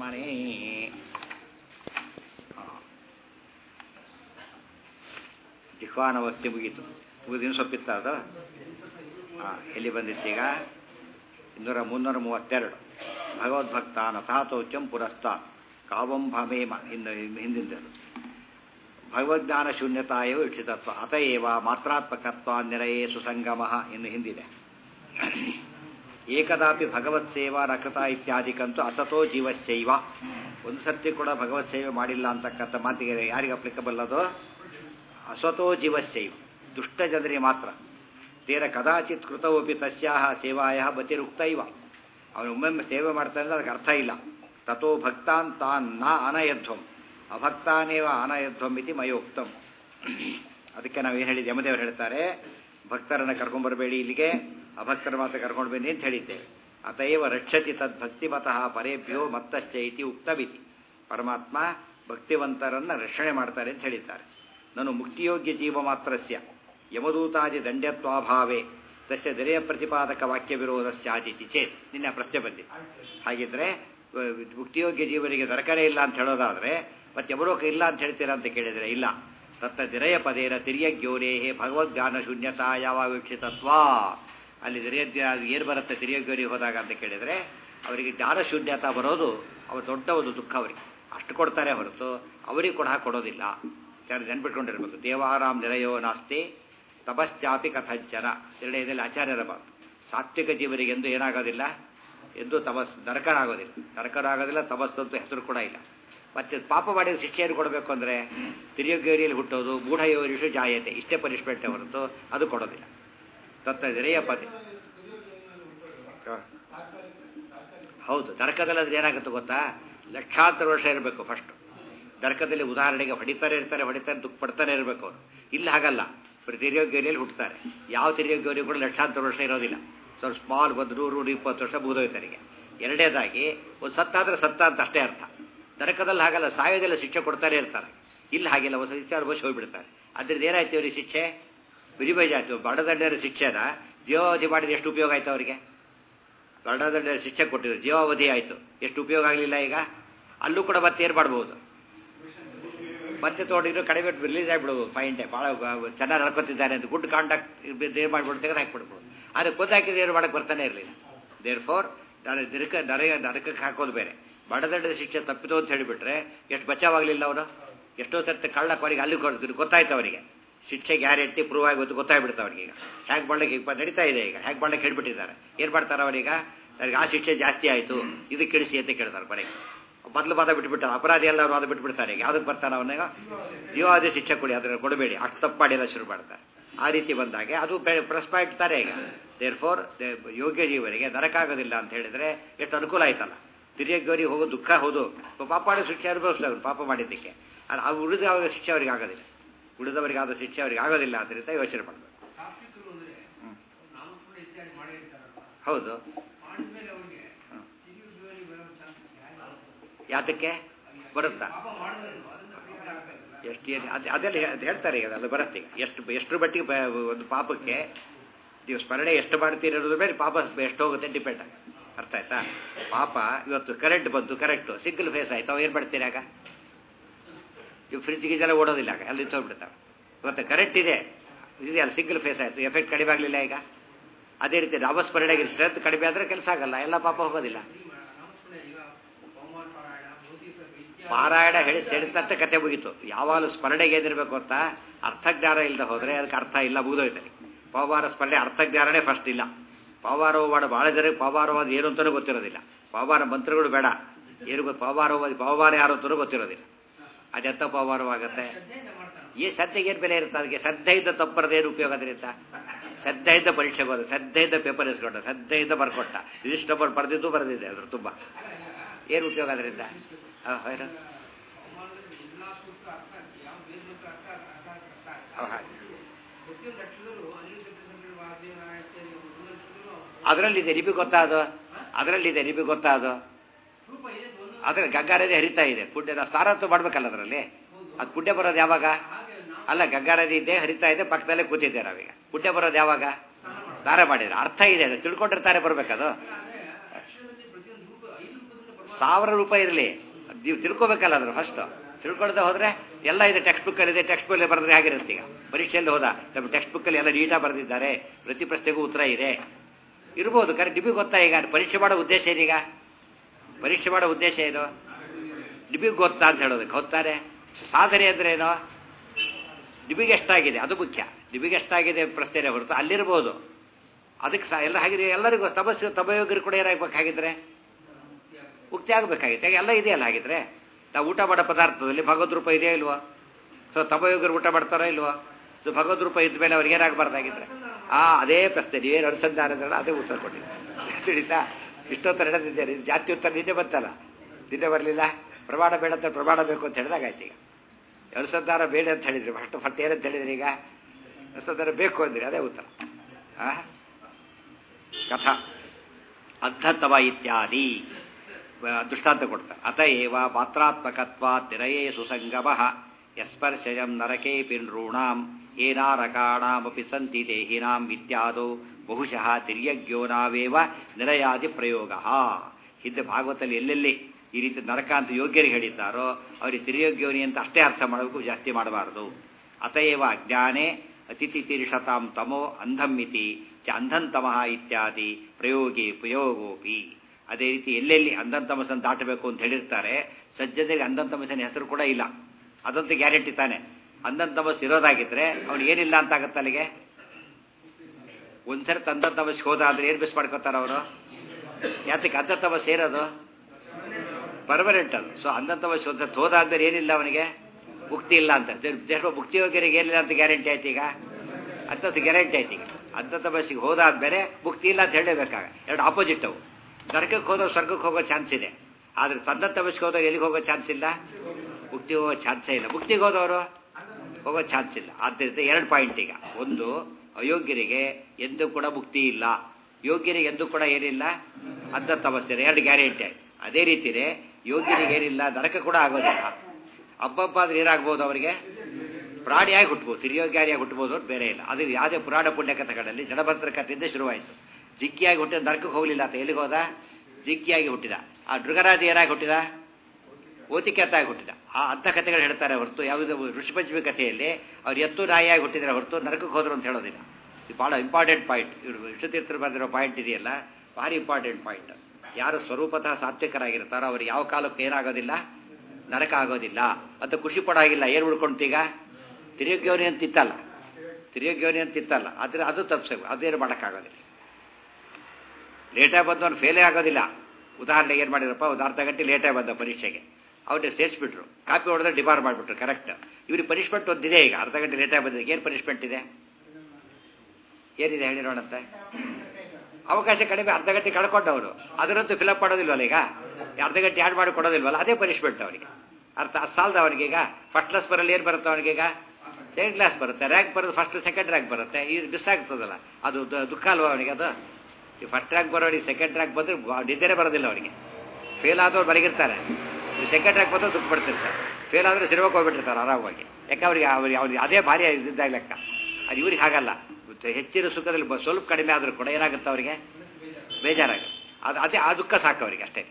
ಪರಮಾತ್ಮನೇ ಜಿಹ್ವಾನ ಭಕ್ತಿ ಮುಗೀತು ಮುಗಿದಿನ ಸೊಪ್ಪಿತ್ತ ಅದು ಹಾಂ ಎಲ್ಲಿ ಬಂದಿತ್ತೀಗ ಇನ್ನೂರ ಮುನ್ನೂರ ಮೂವತ್ತೆರಡು ಭಗವದ್ಭಕ್ತ ನಥಾತೋಚ್ಯಂ ಪುರಸ್ತ ಕಾವಂ ಭಮೇಮ ಇನ್ನು ಹಿಂದಿಂದದು ಭಗವಜ್ಞಾನ ಶೂನ್ಯತಾಯೋ ಇಕ್ಷಿತತ್ವ ಅತಏವ ಮಾತ್ರಾತ್ಮಕತ್ವ ನಿರಯೇ ಸುಸಂಗಮ ಇನ್ನು ಹಿಂದಿದೆ ಏಕದಾಪಿ ಭಗವತ್ ಸೇವಾ ನಕೃತ ಇತ್ಯಾದಿಕಂತೂ ಅಸತೋ ಜೀವಶೈವ ಒಂದು ಸರ್ತಿ ಕೂಡ ಭಗವತ್ ಸೇವೆ ಮಾಡಿಲ್ಲ ಅಂತಕ್ಕಂಥ ಮಾತಿಗೆ ಯಾರಿಗೆ ಅಪ್ಲಿಕಬಲ್ ಅದು ಅಸತೋ ಜೀವಶೈವ ದುಷ್ಟ ಜನರಿಗೆ ಮಾತ್ರ ತೇರ ಕದಾಚಿತ್ ಕೃತವಪಿ ತಸ್ಯಾಹ ಸೇವಾಯ ಬತಿರುಕ್ತ ಇವ ಅವನು ಒಮ್ಮೊಮ್ಮೆ ಸೇವೆ ಮಾಡ್ತಾನೆ ಅದಕ್ಕೆ ಅರ್ಥ ಇಲ್ಲ ತಥೋ ಭಕ್ತಾನ್ ತಾನ್ ನ ಅನಯಧ್ವಂ ಅಭಕ್ತಾನೇವ ಅನಯಧ್ವಂ ಇತಿ ಮಯೋಕ್ತಂ ಅದಕ್ಕೆ ನಾವೇನು ಹೇಳಿದ್ದು ಯಮದೇವರು ಹೇಳ್ತಾರೆ ಭಕ್ತರನ್ನು ಕರ್ಕೊಂಡ್ಬರಬೇಡಿ ಇಲ್ಲಿಗೆ ಅಭಕ್ತರ ಮಾತ್ರ ಕರ್ಕೊಂಡು ಬನ್ನಿ ಅಂತ ಹೇಳಿದ್ದೇವೆ ಅತಯವ ರಕ್ಷತಿ ತದ್ಭಕ್ತಿಮತಃ ಪರೇಭ್ಯೋ ಮತ್ತಶ್ಚ ಇತಿ ಉಕ್ತವಿತಿ ಪರಮಾತ್ಮ ಭಕ್ತಿವಂತರನ್ನು ರಕ್ಷಣೆ ಮಾಡ್ತಾರೆ ಅಂತ ಹೇಳಿದ್ದಾರೆ ನಾನು ಮುಕ್ತಿಯೋಗ್ಯ ಜೀವ ಮಾತ್ರಸ್ಯ ಯಮದೂತಾದಿ ದಂಡ್ಯತ್ವಾಭಾವೇ ತಸ್ಯ ದರೆಯ ಪ್ರತಿಪಾದಕ ವಾಕ್ಯ ವಿರೋಧ ಸ್ಯಾದಿತಿ ಚೇತ್ ನಿನ್ನೆ ಪ್ರಶ್ನೆ ಬಂದಿತ್ತು ಹಾಗಿದ್ರೆ ಮುಕ್ತಿಯೋಗ್ಯ ಜೀವನಿಗೆ ದರಕರೇ ಇಲ್ಲ ಅಂತ ಹೇಳೋದಾದ್ರೆ ಮತ್ತೆ ಯಮಲೋಕ ಇಲ್ಲ ಅಂತ ಹೇಳ್ತೀರಾ ಅಂತ ಕೇಳಿದರೆ ಇಲ್ಲ ತತ್ತ ದಿರಯ ಪದೇನ ತಿರ್ಯಗ್ಯೋರೇಹೇ ಭಗವದ್ಗಾನ ಶೂನ್ಯತಾ ಯಾವ ವೀಕ್ಷಿತತ್ವ ಅಲ್ಲಿ ದಿರಿಯ ಏನು ಬರುತ್ತೆ ತಿರ್ಯಗ್ಯೋರಿಗೆ ಹೋದಾಗ ಅಂತ ಕೇಳಿದರೆ ಅವರಿಗೆ ಜ್ಞಾನ ಶೂನ್ಯತಾ ಬರೋದು ಅವ್ರ ದೊಡ್ಡ ಒಂದು ದುಃಖ ಅವರಿಗೆ ಅಷ್ಟು ಕೊಡ್ತಾರೆ ಹೊರತು ಅವರಿಗೆ ಕೂಡ ಕೊಡೋದಿಲ್ಲ ಚೆನ್ನಾಗಿ ನೆನ್ಪಿಟ್ಕೊಂಡಿರ್ಬೇಕು ದೇವಾರಾಮ್ ನಿರಯೋ ನಾಸ್ತಿ ತಪಶ್ಚಾಪಿ ಕಥಂಚನ ನಿರ್ಣಯದಲ್ಲಿ ಆಚಾರ್ಯರ ಮಾತು ಸಾತ್ವಿಕ ಜೀವರಿಗೆಂದು ಏನಾಗೋದಿಲ್ಲ ಎಂದು ತಪಸ್ ನರಕರಾಗೋದಿಲ್ಲ ನರಕರಾಗೋದಿಲ್ಲ ತಪಸ್ಸಂತೂ ಹೆಸರು ಕೂಡ ಇಲ್ಲ ಮತ್ತೆ ಪಾಪ ಮಾಡಿದ ಶಿಕ್ಷೆಯನ್ನು ಕೊಡಬೇಕು ಅಂದರೆ ತಿರಿಯೋಗ್ಯೋರಿಯಲ್ಲಿ ಹುಟ್ಟೋದು ಮೂಢಯೋರಿಷು ಜಾಯತೆ ಇಷ್ಟೇ ಪನಿಷ್ಮೆಂಟೇ ಹೊರತು ಅದು ಕೊಡೋದಿಲ್ಲ ತತ್ತ ದಿರೆಯ ಪದೇ ಹೌದು ನರಕದಲ್ಲಿ ಅದ್ರೆ ಏನಾಗುತ್ತೆ ಗೊತ್ತಾ ಲಕ್ಷಾಂತರ ವರ್ಷ ಇರಬೇಕು ಫಸ್ಟ್ ನರಕದಲ್ಲಿ ಉದಾಹರಣೆಗೆ ಹೊಡಿತಾರೆ ಇರ್ತಾರೆ ಹೊಡಿತಾರೆ ದುಃಖ ಪಡ್ತಾನೆ ಇರಬೇಕು ಅವರು ಇಲ್ಲಿ ಹಾಗಲ್ಲ ತಿರಿಯೋಗ್ಯೋರಿಯಲ್ಲಿ ಹುಟ್ಟುತ್ತಾರೆ ಯಾವ ತಿರಿಯೋಗ್ಯೋರಿ ಕೂಡ ಲಕ್ಷಾಂತರ ವರ್ಷ ಇರೋದಿಲ್ಲ ಸ್ವಲ್ಪ ಸ್ಮಾಲ್ ಒಂದು ನೂರು ನೂರು ಇಪ್ಪತ್ತು ವರ್ಷ ಮುಗಿದೋಯ್ತಾರಿಗೆ ಎರಡನೇದಾಗಿ ಒಂದು ಸತ್ತಾದ್ರೆ ಸತ್ತ ಅಂತ ಅಷ್ಟೇ ಅರ್ಥ ನರಕದಲ್ಲಿ ಹಾಗಲ್ಲ ಸಾಯೋದೆಲ್ಲ ಶಿಕ್ಷೆ ಕೊಡ್ತಾನೆ ಇರ್ತಾರೆ ಇಲ್ಲಿ ಹಾಗೆಲ್ಲ ಒಂದು ಶಿಕ್ಷೆ ಅನುಭವಿಸಿ ಹೋಗ್ಬಿಡ್ತಾರೆ ಅದ್ರಿಂದ ಏನಾಯ್ತು ಅವ್ರಿಗೆ ಶಿಕ್ಷೆ ಬಿರಿಬೈಜ ಆಯ್ತು ಬಡದಂಡೆಯ ಶಿಕ್ಷೆನ ಜೀವಾವಧಿ ಮಾಡಿದ ಎಷ್ಟು ಉಪಯೋಗ ಆಯ್ತು ಅವರಿಗೆ ಬಡದಂಡೆಯ ಶಿಕ್ಷೆ ಕೊಟ್ಟಿದ್ರು ಜೀವಾವಧಿ ಆಯಿತು ಎಷ್ಟು ಉಪಯೋಗ ಆಗಲಿಲ್ಲ ಈಗ ಅಲ್ಲೂ ಕೂಡ ಮತ್ತೆ ಏನು ಮಾಡ್ಬೋದು ಮತ್ತೆ ತಗೊಂಡಿದ್ರು ಕಡಿಮೆ ರಿಲೀಸ್ ಆಗಿಬಿಡ್ಬೋದು ಫೈನ್ ಟೈಮ್ ಭಾಳ ಚೆನ್ನಾಗಿ ನಡ್ಕೊತಿದ್ದಾರೆ ಅಂತ ಗುಡ್ ಕಾಂಟ್ಯಾಕ್ಟ್ ಏನು ಮಾಡಿಬಿಟ್ಟು ತೆಗೆದು ಹಾಕ್ಬಿಡ್ಬೋದು ಆದರೆ ಕೊಂದು ಹಾಕಿದ್ರೆ ಏನು ಮಾಡಕ್ಕೆ ಬರ್ತಾನೆ ಇರಲಿಲ್ಲ ದೇರ್ ಫೋರ್ ನರಕ ನರ ನರಕಕ್ಕೆ ಹಾಕೋದು ಬೇರೆ ಬಡದಂಡದ ಶಿಕ್ಷೆ ತಪ್ಪಿತು ಅಂತ ಹೇಳಿಬಿಟ್ರೆ ಎಷ್ಟು ಬಚಾವಾಗಲಿಲ್ಲ ಅವನು ಎಷ್ಟೋ ಸರ್ತಿ ಕಳ್ಳ ಕೊನೆಗೆ ಅಲ್ಲಿ ಕೊಡ್ತಿದ್ರು ಗೊತ್ತಾಯ್ತು ಅವರಿಗೆ ಶಿಕ್ಷೆ ಗ್ಯಾರಂಟಿ ಪ್ರೂವ್ ಆಗಿ ಗೊತ್ತು ಗೊತ್ತಾಗ್ಬಿಡ್ತು ಅವನಿಗೆ ಈಗ ಹೇಗೆ ಮಾಡ್ಲಿಕ್ಕೆ ಈಗ ನಡೀತಾ ಇದೆ ಈಗ ಹೇಗೆ ಮಾಡ್ಲಿಕ್ಕೆ ಹೇಳ್ಬಿಟ್ಟಿದ್ದಾರೆ ಏನು ಮಾಡ್ತಾರೆ ಅವರೀಗ ನನಗೆ ಆ ಶಿಕ್ಷೆ ಜಾಸ್ತಿ ಆಯಿತು ಇದು ಕೆಡಿಸಿ ಅಂತ ಕೇಳ್ತಾರೆ ಕೊನೆಗೆ ಮೊದಲು ವಾದ ಬಿಟ್ಬಿಟ್ಟ ಅಪರಾಧಿ ಎಲ್ಲ ವಾದ ಬಿಟ್ಬಿಡ್ತಾರೆ ಈಗ ಯಾವುದಕ್ಕೆ ಬರ್ತಾನೆ ಅವನಿಗ ಜೀವಾದಿ ಶಿಕ್ಷೆ ಕೊಡಿ ಅದನ್ನು ಕೊಡಬೇಡಿ ಅಷ್ಟು ತಪ್ಪು ಮಾಡಿಲ್ಲ ಶುರು ಮಾಡ್ತಾರೆ ಆ ರೀತಿ ಬಂದಾಗ ಅದು ಪ್ಲಸ್ ಪಾಯಿಂಟ್ ತಾರೆ ಈಗ ದೇರ್ ಫೋರ್ ಯೋಗ್ಯ ಜೀವನಿಗೆ ನರಕಾಗೋದಿಲ್ಲ ಅಂತ ಹೇಳಿದ್ರೆ ಎಷ್ಟು ಅನುಕೂಲ ಆಯ್ತಲ್ಲ ತಿರಿಯಗ್ಗವರಿಗೆ ಹೋಗೋ ದುಃಖ ಹೌದು ಪಾಪ ಮಾಡೋ ಶಿಕ್ಷೆ ಅನುಭವಿಸ್ಲ ಪಾಪ ಮಾಡಿದ್ದಕ್ಕೆ ಅದು ಉಳಿದ ಅವರ ಶಿಕ್ಷೆ ಅವರಿಗೆ ಆಗೋದಿಲ್ಲ ಉಳಿದವರಿಗೆ ಆದ ಶಿಕ್ಷೆ ಅವರಿಗೆ ಆಗೋದಿಲ್ಲ ಅದರಿಂದ ಯೋಚನೆ ಮಾಡಬೇಕು ಹೌದು ಯಾತಕ್ಕೆ ಬರುತ್ತಾ ಎಷ್ಟು ಏನು ಅದು ಅದೆಲ್ಲ ಹೇಳ್ತಾರೆ ಈಗ ಅದು ಬರುತ್ತೆ ಈಗ ಎಷ್ಟು ಎಷ್ಟು ಮಟ್ಟಿಗೆ ಒಂದು ಪಾಪಕ್ಕೆ ನೀವು ಸ್ಮರಣೆ ಎಷ್ಟು ಮಾಡ್ತೀರಿ ಅನ್ನೋದ್ರ ಮೇಲೆ ಪಾಪ ಎಷ್ಟು ಹೋಗುತ್ತೆ ಡಿಪೆಂಡ್ ಆಗ ಅರ್ಥ ಆಯ್ತಾ ಪಾಪ ಇವತ್ತು ಕರೆಂಟ್ ಬಂತು ಕರೆಕ್ಟು ಸಿಂಗಲ್ ಫೇಸ್ ಆಯ್ತು ಅವು ಏನು ಮಾಡ್ತೀರಿ ಆಗ ಇವು ಫ್ರಿಜ್ ಗಿಜೆಲ್ಲ ಓಡೋದಿಲ್ಲ ಆಗ ಅಲ್ಲಿ ನಿಂತೋಗ್ಬಿಡ್ತಾವೆ ಇವತ್ತು ಕರೆಂಟ್ ಇದೆ ಇದೆಯಲ್ಲ ಸಿಂಗಲ್ ಫೇಸ್ ಆಯಿತು ಎಫೆಕ್ಟ್ ಕಡಿಮೆ ಆಗಲಿಲ್ಲ ಈಗ ಅದೇ ರೀತಿ ನಾಮಸ್ಮರಣೆಗೆ ಸ್ಟ್ರೆಂತ್ ಕಡಿಮೆ ಆದರೆ ಕೆಲಸ ಆಗಲ್ಲ ಎಲ್ಲ ಪಾಪ ಹೋಗೋದಿಲ್ಲ ಪಾರಾಯಣ ಹೇಳಿ ಸೆಳೆದಂತೆ ಕತೆ ಮುಗೀತು ಯಾವಾಗಲೂ ಸ್ಮರಣೆಗೆ ಏನಿರಬೇಕು ಅಂತ ಅರ್ಥಜ್ಞಾನ ಇಲ್ಲದೆ ಹೋದರೆ ಅದಕ್ಕೆ ಅರ್ಥ ಇಲ್ಲ ಮುಗಿದೋಯ್ತಾರೆ ಪವಾರ ಸ್ಮರಣೆ ಅರ್ಥಜ್ಞಾನನೇ ಫಸ್ಟ್ ಇಲ್ಲ ಪವಾರ ಮಾಡ ಭಾಳ ಜನರಿಗೆ ಪವಾರವಾದ ಏನು ಅಂತಲೂ ಗೊತ್ತಿರೋದಿಲ್ಲ ಪವಾರ ಮಂತ್ರಗಳು ಬೇಡ ಏನು ಗೊತ್ತು ಪವಾರವಾದ ಪವಾರ ಯಾರು ಅಂತಲೂ ಗೊತ್ತಿರೋದಿಲ್ಲ ಅದೆಂತ ಪವಾರವಾಗುತ್ತೆ ಈ ಶ್ರದ್ಧೆಗೆ ಏನು ಬೆಲೆ ಇರುತ್ತೆ ಅದಕ್ಕೆ ಶ್ರದ್ಧೆಯಿಂದ ತಪ್ಪರದ ಏನು ಉಪಯೋಗ ಅದರಿಂದ ಶ್ರದ್ಧೆಯಿಂದ ಪರೀಕ್ಷೆಗೆ ಹೋದ ಶ್ರದ್ಧೆಯಿಂದ ಪೇಪರ್ ಇಸ್ಕೊಂಡ ಶ್ರದ್ಧೆಯಿಂದ ಬರ್ಕೊಟ್ಟ ಇದಿಷ್ಟು ನಂಬರ್ ಬರೆದಿದ್ದು ಬರೆದಿದೆ ಅದ್ರ ತುಂಬ ಏನು ಉಪಯೋಗ ಅದರಿಂದ ಹಾಂ ಅದರಲ್ಲಿದೆ ನಿಮಗೆ ಗೊತ್ತಾದು ಅದರಲ್ಲಿದೆ ನಿಮಗೆ ಗೊತ್ತಾದು ಅದ್ರ ಗಂಗಾನದಿ ಹರಿತಾ ಇದೆ ಪುಣ್ಯ ಸ್ನಾನಂತೂ ಮಾಡ್ಬೇಕಲ್ಲ ಅದರಲ್ಲಿ ಅದು ಪುಣ್ಯ ಬರೋದು ಯಾವಾಗ ಅಲ್ಲ ಗಂಗಾನದಿ ಇದೆ ಹರಿತಾ ಇದೆ ಪಕ್ಕದಲ್ಲೇ ಕೂತಿದ್ದೆ ನಾವೀಗ ಪುಣ್ಯ ಬರೋದು ಯಾವಾಗ ಸ್ನಾನ ಮಾಡಿದ್ರೆ ಅರ್ಥ ಇದೆ ಅದು ತಿಳ್ಕೊಂಡಿರ್ತಾರೆ ಬರ್ಬೇಕದು ಸಾವಿರ ರೂಪಾಯಿ ಇರಲಿ ನೀವು ತಿಳ್ಕೊಬೇಕಲ್ಲ ಅದ್ರ ಫಸ್ಟ್ ತಿಳ್ಕೊಳ್ದೆ ಹೋದ್ರೆ ಎಲ್ಲ ಇದೆ ಟೆಕ್ಸ್ಟ್ ಬುಕ್ಕಲ್ಲಿ ಇದೆ ಟೆಕ್ಸ್ಟ್ ಬುಕ್ಕಲ್ಲಿ ಬರೆದ್ರೆ ಆಗಿರುತ್ತೆ ಈಗ ಪರೀಕ್ಷೆಯಲ್ಲಿ ಹೋದ ನಮ್ಮ ಟೆಕ್ಸ್ಟ್ ಬುಕ್ಕಲ್ಲಿ ಎಲ್ಲ ನೀಟಾಗಿ ಬರೆದಿದ್ದಾರೆ ಪ್ರತಿ ಪ್ರಶ್ನೆಗೂ ಉತ್ತರ ಇದೆ ಇರ್ಬೋದು ಕರೆ ನಿಮಗೆ ಗೊತ್ತಾ ಈಗ ಪರೀಕ್ಷೆ ಮಾಡೋ ಉದ್ದೇಶ ಏನೀಗ ಪರೀಕ್ಷೆ ಮಾಡೋ ಉದ್ದೇಶ ಏನು ನಿಮಗೆ ಗೊತ್ತಾ ಅಂತ ಹೇಳೋದಕ್ಕೆ ಗೊತ್ತಾರೆ ಸಾಧನೆ ಅಂದ್ರೆ ಏನು ನಿಮಗೆ ಎಷ್ಟಾಗಿದೆ ಅದು ಮುಖ್ಯ ನಿಮಗೆ ಎಷ್ಟಾಗಿದೆ ಪ್ರಶ್ನೆ ಹೊರತು ಅಲ್ಲಿರ್ಬೋದು ಅದಕ್ಕೆ ಸಹ ಎಲ್ಲ ಹಾಗಿದ್ರೆ ಎಲ್ಲರಿಗೂ ತಪಸ್ಸು ತಪಯೋಗರು ಕೂಡ ಏನಾಗಬೇಕಾಗಿದ್ರೆ ಮುಕ್ತಿ ಆಗಬೇಕಾಗಿತ್ತು ಯಾಕೆ ಎಲ್ಲ ಇದೆಯಲ್ಲ ಹಾಗಿದ್ರೆ ನಾವು ಊಟ ಮಾಡೋ ಪದಾರ್ಥದಲ್ಲಿ ಭಗವದ್ ರೂಪ ಇದೆಯಾ ಇಲ್ವೋ ಸೊ ತಪಯೋಗರು ಊಟ ಮಾಡ್ತಾರೋ ಇಲ್ವೋ ಸೊ ಭಗವದ್ ರೂಪ ಇದ್ದ ಮೇಲೆ ಅವ್ರಿಗೆ ಏನಾಗಬಾರ್ದಾಗಿದ್ರೆ ಆ ಅದೇ ಪ್ರಶ್ನೆ ನೀವೇನು ಅನುಸಂಧಾನ ಅಂದ್ರೆ ಅದೇ ಉತ್ತರ ಕೊಟ್ಟಿದ್ದೆ ತಿಳಿತಾ ಇಷ್ಟೊತ್ತರ ನಡೆದಿದ್ದೇನೆ ಜಾತಿ ಉತ್ತರ ನಿನ್ನೆ ಬಂತಲ್ಲ ನಿನ್ನೆ ಬರಲಿಲ್ಲ ಪ್ರಮಾಣ ಬೇಡ ಅಂತ ಪ್ರಮಾಣ ಬೇಕು ಅಂತ ಹೇಳಿದಾಗ ಆಯ್ತು ಈಗ ಅನುಸಂಧಾನ ಬೇಡ ಅಂತ ಹೇಳಿದ್ರಿ ಫಸ್ಟ್ ಫಸ್ಟ್ ಏನಂತ ಹೇಳಿದ್ರಿ ಈಗ ಅನುಸಂಧಾನ ಬೇಕು ಅಂದ್ರಿ ಅದೇ ಉತ್ತರ ಆ ಕಥಾ ಅರ್ಧತವ ಇತ್ಯಾದಿ ದೃಷ್ಟಾಂತ ಕೊಡ್ತಾರೆ ಅತ ಏವ ಮಾತ್ರಾತ್ಮಕತ್ವ ತಿರಯೇ ಸುಸಂಗಮ ಯಸ್ಪರ್ಶಯಂ ನರಕೆ ಪಿಂಡ್ರೂಣಾಂ ಏನಾರಕಾಣಾಮಪಿ ಸಂತಿ ದೇಹಿನಾಂ ಇತ್ಯಾದೋ ಬಹುಶಃ ತಿರ್ಯಜ್ಞೋ ನಾವೇವ ನಿರಯಾದಿ ಪ್ರಯೋಗ ಹಿಂದೆ ಭಾಗವತಲ್ಲಿ ಎಲ್ಲೆಲ್ಲಿ ಈ ರೀತಿ ನರಕ ಅಂತ ಯೋಗ್ಯರಿಗೆ ಹೇಳಿದ್ದಾರೋ ಅವರಿಗೆ ತಿರ್ಯೋಗ್ಯೋನಿ ಅಂತ ಅಷ್ಟೇ ಅರ್ಥ ಮಾಡಬೇಕು ಜಾಸ್ತಿ ಮಾಡಬಾರದು ಅತಯೇವ ಅಜ್ಞಾನೇ ಅತಿಥಿ ತೀರ್ಷತಾಂ ತಮೋ ಅಂಧಮ್ಮಿತಿ ಚ ಅಂಧಂತಮಃ ಇತ್ಯಾದಿ ಪ್ರಯೋಗಿ ಪ್ರಯೋಗೋಪಿ ಅದೇ ರೀತಿ ಎಲ್ಲೆಲ್ಲಿ ಅಂಧಂತಮಸನ್ನು ದಾಟಬೇಕು ಅಂತ ಹೇಳಿರ್ತಾರೆ ಸಜ್ಜನಿಗೆ ಅಂಧಂತಮಸನ ಹೆಸರು ಕೂಡ ಇಲ್ಲ ಅದಂತೂ ಗ್ಯಾರಂಟಿ ತಾನೆ ಅಂಧಂತಮಸ್ ಇರೋದಾಗಿದ್ರೆ ಅವ್ನು ಏನಿಲ್ಲ ಅಂತ ಆಗತ್ತೆ ಅಲ್ಲಿಗೆ ಒಂದ್ಸರಿ ಅಂಧಂತಮಸ್ಗೆ ಹೋದ ಅಂದ್ರೆ ಏನು ಮಿಸ್ ಮಾಡ್ಕೋತಾರ ಅವರು ಯಾತಕ್ಕೆ ಅಂಧಂತಮಸ್ ಏರೋದು ಪರ್ಮನೆಂಟ್ ಅದು ಸೊ ಅಂಧಂತಮಸ್ ಒಂದು ಹೋದಾದ್ಮೇಲೆ ಏನಿಲ್ಲ ಅವನಿಗೆ ಮುಕ್ತಿ ಇಲ್ಲ ಅಂತ ಜಸ್ಟ್ ಮುಕ್ತಿ ಯೋಗ್ಯರಿಗೆ ಏನಿಲ್ಲ ಅಂತ ಗ್ಯಾರಂಟಿ ಆಯ್ತು ಈಗ ಅಂಥದ್ದು ಗ್ಯಾರಂಟಿ ಆಯ್ತು ಈಗ ಅಂಥದ್ದು ಬಸ್ಸಿಗೆ ಹೋದಾದ್ಮೇಲೆ ಮುಕ್ತಿ ಇಲ್ಲ ಅಂತ ಹೇಳಲೇಬೇಕಾಗ ಎರಡು ಆಪೋಸಿಟ್ ಅವು ನರಕಕ್ಕೆ ಹೋದೋ ಸ್ವರ್ಗಕ್ಕೆ ಹೋಗೋ ಚಾನ್ಸ್ ಇದೆ ಆದರೆ ಸಂದತ್ತ ಬಸ್ಗೆ ಹೋದವ್ರು ಎಲ್ಲಿಗೆ ಹೋಗೋ ಚಾನ್ಸ್ ಇಲ್ಲ ಮುಕ್ತಿ ಹೋಗೋ ಚಾನ್ಸೇ ಇಲ್ಲ ಮುಕ್ತಿಗೆ ಹೋದವರು ಹೋಗೋ ಚಾನ್ಸ್ ಇಲ್ಲ ಆದ್ದರಿಂದ ಎರಡು ಪಾಯಿಂಟ್ ಈಗ ಒಂದು ಅಯೋಗ್ಯರಿಗೆ ಎಂದೂ ಕೂಡ ಮುಕ್ತಿ ಇಲ್ಲ ಯೋಗ್ಯರಿಗೆ ಎಂದೂ ಕೂಡ ಏನಿಲ್ಲ ಅಂಥ ತಮಸ್ಸೆ ಎರಡು ಗ್ಯಾರಂಟಿ ಆಯ್ತು ಅದೇ ರೀತಿಯೇ ಯೋಗ್ಯರಿಗೆ ಏನಿಲ್ಲ ನರಕ ಕೂಡ ಆಗೋದಿಲ್ಲ ಹಬ್ಬಬ್ಬ ಆದ್ರೆ ಏನಾಗ್ಬೋದು ಅವರಿಗೆ ಪ್ರಾಣಿಯಾಗಿ ಹುಟ್ಟಬಹುದು ತಿರಿಯೋಗ್ಯಾರಿಯಾಗಿ ಹುಟ್ಟಬಹುದು ಅಂತ ಬೇರೆ ಇಲ್ಲ ಅದು ಯಾವುದೇ ಪುರಾಣ ಪುಣ್ಯ ಕಥೆಗಳಲ್ಲಿ ಜಡಭದ್ರ ಕಥೆಯಿಂದ ಶುರುವಾಯಿತು ಜಿಕ್ಕಿಯಾಗಿ ಹುಟ್ಟಿದ ನರಕಕ್ಕೆ ಹೋಗಲಿಲ್ಲ ಅಂತ ಎಲ್ಲಿಗೆ ಹೋದ ಜಿಕ್ಕಿಯಾಗಿ ಹುಟ್ಟಿದ ಆ ಮೃಗರಾಜ ಏನಾಗಿ ಹುಟ್ಟಿದ ಓತಿಕೆತ್ತಾಗಿ ಹುಟ್ಟಿದ ಆ ಅಂಥ ಕಥೆಗಳು ಹೇಳ್ತಾರೆ ಹೊರತು ಯಾವುದು ಋಷಿಪಂಚಮಿ ಕಥೆಯಲ್ಲಿ ಅವ್ರು ಎತ್ತು ನಾಯಿಯಾಗಿ ಹುಟ್ಟಿದ್ರೆ ಹೊರತು ನರಕಕ್ಕೆ ಹೋದ್ರು ಅಂತ ಹೇಳೋದಿಲ್ಲ ಇದು ಭಾಳ ಇಂಪಾರ್ಟೆಂಟ್ ಪಾಯಿಂಟ್ ಇವರು ವಿಷ್ಣುತೀರ್ಥರು ಬಂದಿರೋ ಪಾಯಿಂಟ್ ಇದೆಯಲ್ಲ ಭಾರಿ ಇಂಪಾರ್ಟೆಂಟ್ ಪಾಯಿಂಟ್ ಯಾರು ಸ್ವರೂಪತಃ ಸಾತ್ವಿಕರಾಗಿರ್ತಾರೋ ಅವ್ರಿಗೆ ಯಾವ ಕಾಲಕ್ಕೆ ಏನಾಗೋದಿಲ್ಲ ನರಕ ಆಗೋದಿಲ್ಲ ಅಂತ ಖುಷಿ ಪಡೋಗಿಲ್ಲ ಏನು ಉಳ್ಕೊಂತೀಗ ತಿರಿಯೋಗ್ಯೋನಿ ಅಂತ ಇತ್ತಲ್ಲ ತಿರಿಯೋಗ್ಯೋನಿ ಅಂತ ಇತ್ತಲ್ಲ ಆದರೆ ಅದು ತಪ್ಪಿಸಬೇಕು ಅದೇನು ಮಾಡೋಕ್ಕಾಗೋದಿಲ್ಲ ಲೇಟಾಗಿ ಬಂದವನು ಫೇಲೇ ಆಗೋದಿಲ್ಲ ಉದಾಹರಣೆಗೆ ಏನು ಮಾಡಿದ್ರಪ್ಪ ಒಂದು ಅರ್ಧ ಗಂಟೆ ಲೇಟಾಗಿ ಬಂದ ಪರೀಕ್ಷೆಗೆ ಅವ್ರಿಗೆ ಸೇರಿಸ್ಬಿಟ್ರು ಕಾಪಿ ಹೊಡೆದ್ರೆ ಡಿಬಾರ್ ಮಾಡಿಬಿಟ್ರು ಕರೆಕ್ಟ್ ಇವ್ರಿಗೆ ಪನಿಷ್ಮೆಂಟ್ ಒಂದಿದೆ ಈಗ ಅರ್ಧ ಗಂಟೆ ಲೇಟಾಗಿ ಬಂದಿದೆ ಏನು ಪನಿಷ್ಮೆಂಟ್ ಇದೆ ಏನಿದೆ ಹೇಳಿ ನೋಡಂತೆ ಅವಕಾಶ ಕಡಿಮೆ ಅರ್ಧ ಗಂಟೆ ಕಳ್ಕೊಂಡವರು ಅದರಂತೂ ಫಿಲಪ್ ಮಾಡೋದಿಲ್ವಲ್ಲ ಈಗ ಅರ್ಧ ಗಂಟೆ ಆ್ಯಡ್ ಮಾಡಿ ಕೊಡೋದಿಲ್ವಲ್ಲ ಅದೇ ಪನಿಷ್ಮೆಂಟ್ ಅವನಿಗೆ ಅರ್ಥ ಅದು ಸಾಲದ ಅವನಿಗೀಗ ಫಸ್ಟ್ ಕ್ಲಾಸ್ ಬರಲ್ಲ ಏನು ಬರುತ್ತೆ ಅವನಿಗೀಗ ಸೆಕೆಂಡ್ ಕ್ಲಾಸ್ ಬರುತ್ತೆ ರ್ಯಾಂಕ್ ಬರೋದು ಫಸ್ಟ್ ಸೆಕೆಂಡ್ ರ್ಯಾಂಕ್ ಬರುತ್ತೆ ಇದು ಮಿಸ್ ಆಗ್ತದಲ್ಲ ಅದು ದುಃಖ ಅಲ್ವಾ ಅವನಿಗೆ ಅದು ಈ ಫಸ್ಟ್ ರ್ಯಾಂಕ್ ಬರೋನಿಗೆ ಸೆಕೆಂಡ್ ರ್ಯಾಂಕ್ ಬಂದರೆ ನಿದ್ದೆನೇ ಬರೋದಿಲ್ಲ ಅವನಿಗೆ ಫೇಲ್ ಆದವ್ರು ಬರಗಿರ್ತಾರೆ ಸೆಕೆಂಡ್ ರ್ಯಾಂಕ್ ಬಂದ್ರೆ ದುಃಖ ಪಡ್ತಿರ್ತಾರೆ ಫೇಲ್ ಆದರೆ ಸಿನಿಮಾಕ್ಕೆ ಹೋಗ್ಬಿಟ್ಟಿರ್ತಾರೆ ಆರಾಮವಾಗಿ ಯಾಕೆ ಅವ್ರಿಗೆ ಅವ್ರಿಗೆ ಅವ್ರಿಗೆ ಅದೇ ಭಾರಿ ಇದ್ದಾಗ ಲೆಕ್ಕ ಅದು ಇವ್ರಿಗೆ ಹಾಗಲ್ಲ ಹೆಚ್ಚಿನ ಸುಖದಲ್ಲಿ ಸ್ವಲ್ಪ ಕಡಿಮೆ ಆದರೂ ಕೂಡ ಏನಾಗುತ್ತೆ ಅವರಿಗೆ ಬೇಜಾರಾಗುತ್ತೆ ಅದು ಅದೇ ಆ ದುಃಖ ಸಾಕು ಅವರಿಗೆ ಅಷ್ಟೇ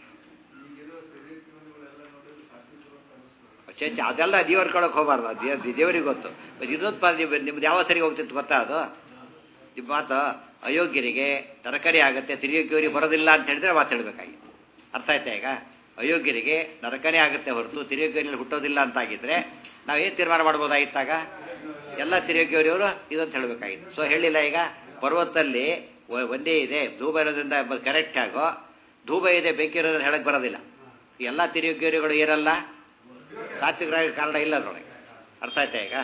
ಚೇಚೆ ಅದೆಲ್ಲ ದೇವರ್ಕೊಳಕ್ಕೆ ಹೋಗಬಾರ್ದು ಅದು ದೇವರಿಗೆ ಗೊತ್ತು ಇನ್ನೊಂದು ನಿಮ್ದು ಯಾವ ಸರಿ ಹೋಗ್ತಿತ್ತು ಗೊತ್ತಾ ಅದು ನಿಮ್ಮ ಮಾತು ಅಯೋಗ್ಯರಿಗೆ ತರಕಾರಿ ಆಗುತ್ತೆ ತಿರಿಯೋಗ್ಯವರಿಗೆ ಬರೋದಿಲ್ಲ ಅಂತ ಹೇಳಿದ್ರೆ ಮಾತಾಡಬೇಕಾಗಿತ್ತು ಅರ್ಥ ಆಯ್ತಾ ಈಗ ಅಯೋಗ್ಯರಿಗೆ ನರಕನೇ ಆಗುತ್ತೆ ಹೊರತು ತಿರಿಯೋಗ್ಯವರಲ್ಲಿ ಹುಟ್ಟೋದಿಲ್ಲ ಅಂತಾಗಿದ್ರೆ ನಾವೇನು ತೀರ್ಮಾನ ಮಾಡ್ಬೋದಾಗಿತ್ತಾಗ ಎಲ್ಲ ತಿರುಗಿಯವರವರು ಇದಂತ ಹೇಳಬೇಕಾಗಿತ್ತು ಸೊ ಹೇಳಿಲ್ಲ ಈಗ ಪರ್ವತದಲ್ಲಿ ಒಂದೇ ಇದೆ ಧೂಬ ಇರೋದ್ರಿಂದ ಕರೆಕ್ಟ್ ಆಗೋ ಧೂಬ ಇದೆ ಬೆಂಕಿ ಇರೋದ್ರಿಂದ ಹೇಳಕ್ ಬರೋದಿಲ್ಲ ಎಲ್ಲ ತಿರುಗಿಯವರುಗಳು ಏನಲ್ಲ ಸಾತ್ವಿಕರಾಗಿ ಕಾರಣ ಇಲ್ಲ ಅದರೊಳಗೆ ಅರ್ಥ ಆಯ್ತಾ ಈಗ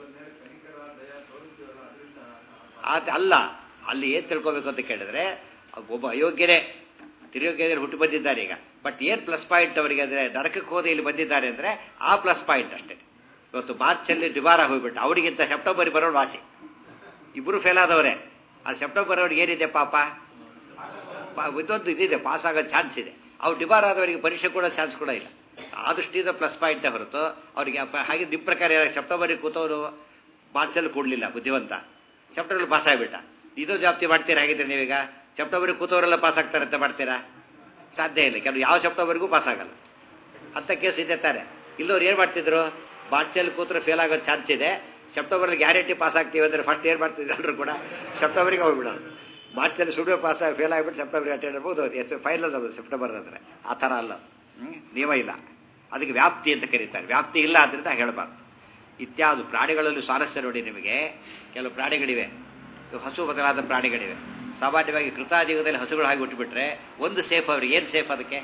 ಆತ ಅಲ್ಲ ಅಲ್ಲಿ ಏನು ತಿಳ್ಕೊಬೇಕು ಅಂತ ಕೇಳಿದ್ರೆ ಒಬ್ಬ ಅಯೋಗ್ಯರೇ ತಿರುಯೋಗ್ಯರು ಹುಟ್ಟು ಬಂದಿದ್ದಾರೆ ಈಗ ಬಟ್ ಏನು ಪ್ಲಸ್ ಪಾಯಿಂಟ್ ಅವರಿಗೆ ಅಂದರೆ ನರಕಕ್ಕೆ ಹೋದ ಇಲ್ಲಿ ಬಂದಿದ್ದಾರೆ ಅಂದರೆ ಆ ಪ್ಲಸ್ ಪಾಯಿಂಟ್ ಅಷ್ಟೇ ಇವತ್ತು ಮಾರ್ಚಲ್ಲಿ ಡಿಬಾರ ಹೋಗ್ಬಿಟ್ಟು ಅವರಿಗಿಂತ ಸೆಪ್ಟೆಂಬರ್ ಬರೋರು ವಾಸಿ ಇಬ್ಬರು ಫೇಲ್ ಆದವರೇ ಆ ಸೆಪ್ಟೆಂಬರ್ ಅವ್ರಿಗೆ ಏನಿದೆ ಪಾಪ ಇದೊಂದು ಇದಿದೆ ಪಾಸ್ ಆಗೋ ಚಾನ್ಸ್ ಇದೆ ಅವ್ರು ಡಿಬಾರ್ ಆದವರಿಗೆ ಪರೀಕ್ಷೆ ಕೂಡ ಚಾನ್ಸ್ ಕೂಡ ಇಲ್ಲ ಆ ದೃಷ್ಟಿಯಿಂದ ಪ್ಲಸ್ ಪಾಯಿಂಟೇ ಹೊರತು ಅವರಿಗೆ ಹಾಗೆ ನಿಮ್ಮ ಪ್ರಕಾರ ಸೆಪ್ಟೆಂಬರಿಗೆ ಕೂತವರು ಮಾರ್ಚಲ್ಲಿ ಕೊಡಲಿಲ್ಲ ಬುದ್ಧಿವಂತ ಸೆಪ್ಟೆಂಬರ್ ಪಾಸ್ ಆಗಿಬಿಟ್ಟ ಇದು ಜಾಪ್ತಿ ಮಾಡ್ತೀರಾ ಹಾಗಿದ್ರೆ ನೀವೀಗ ಸೆಪ್ಟೆಂಬರಿಗೆ ಕೂತವರೆಲ್ಲ ಪಾಸ್ ಆಗ್ತಾರಂತೆ ಮಾಡ್ತೀರಾ ಸಾಧ್ಯ ಇಲ್ಲ ಕೆಲವು ಯಾವ ಸೆಪ್ಟೆಂಬರ್ಗೂ ಪಾಸ್ ಆಗಲ್ಲ ಅಂಥ ಕೇಸ್ ಇದೆ ತಾನೆ ಇಲ್ಲವ್ರು ಏನು ಮಾಡ್ತಿದ್ರು ಬಾರ್ಚಲ್ಲಿ ಕೂತ್ರೆ ಫೇಲ್ ಆಗೋ ಚಾನ್ಸ್ ಇದೆ ಸೆಪ್ಟೆಂಬರ್ಲಿ ಗ್ಯಾರಂಟಿ ಪಾಸ್ ಆಗ್ತೀವಿ ಅಂದರೆ ಫಸ್ಟ್ ಏನು ಮಾಡ್ತಿದ್ರು ಎಲ್ಲರೂ ಕೂಡ ಸೆಪ್ಟೆಂಬರ್ಗೆ ಹೋಗ್ಬಿಡೋದು ಮಾರ್ಚಲ್ಲಿ ಸುಡುವೆ ಪಾಸ್ ಆಗಿ ಫೇಲ್ ಆಗಿಬಿಟ್ಟು ಸೆಪ್ಟೆಂಬರ್ಗೆ ಅಟೆಂಡ್ ಮಾಡ್ಬೋದು ಎಷ್ಟು ಫೈನಲ್ ಅದು ಸೆಪ್ಟೆಂಬರ್ ಅಂದರೆ ಆ ಥರ ಅಲ್ಲ ಹ್ಮ್? ನಿಯಮ ಇಲ್ಲ ಅದಕ್ಕೆ ವ್ಯಾಪ್ತಿ ಅಂತ ಕರೀತಾರೆ ವ್ಯಾಪ್ತಿ ಇಲ್ಲ ಆದ್ದರಿಂದ ಹೇಳಬಾರ್ದು ಇತ್ಯಾದಿ ಪ್ರಾಣಿಗಳಲ್ಲೂ ಸ್ವಾರಸ್ಯ ನೋಡಿ ನಿಮಗೆ ಕೆಲವು ಪ್ರಾಣಿಗಳಿವೆ ಇವು ಹಸು ಬದಲಾದ ಪ್ರಾಣಿಗಳಿವೆ ಸಾಮಾನ್ಯವಾಗಿ ಕೃತಾಜೀವದಲ್ಲಿ ಹಸುಗಳು ಹಾಗೆ ಹುಟ್ಟುಬಿಟ್ರೆ ಒಂದು ಸೇಫ್ ಅವ್ರಿಗೆ ಏನು ಸೇಫ್ ಅದಕ್ಕೆ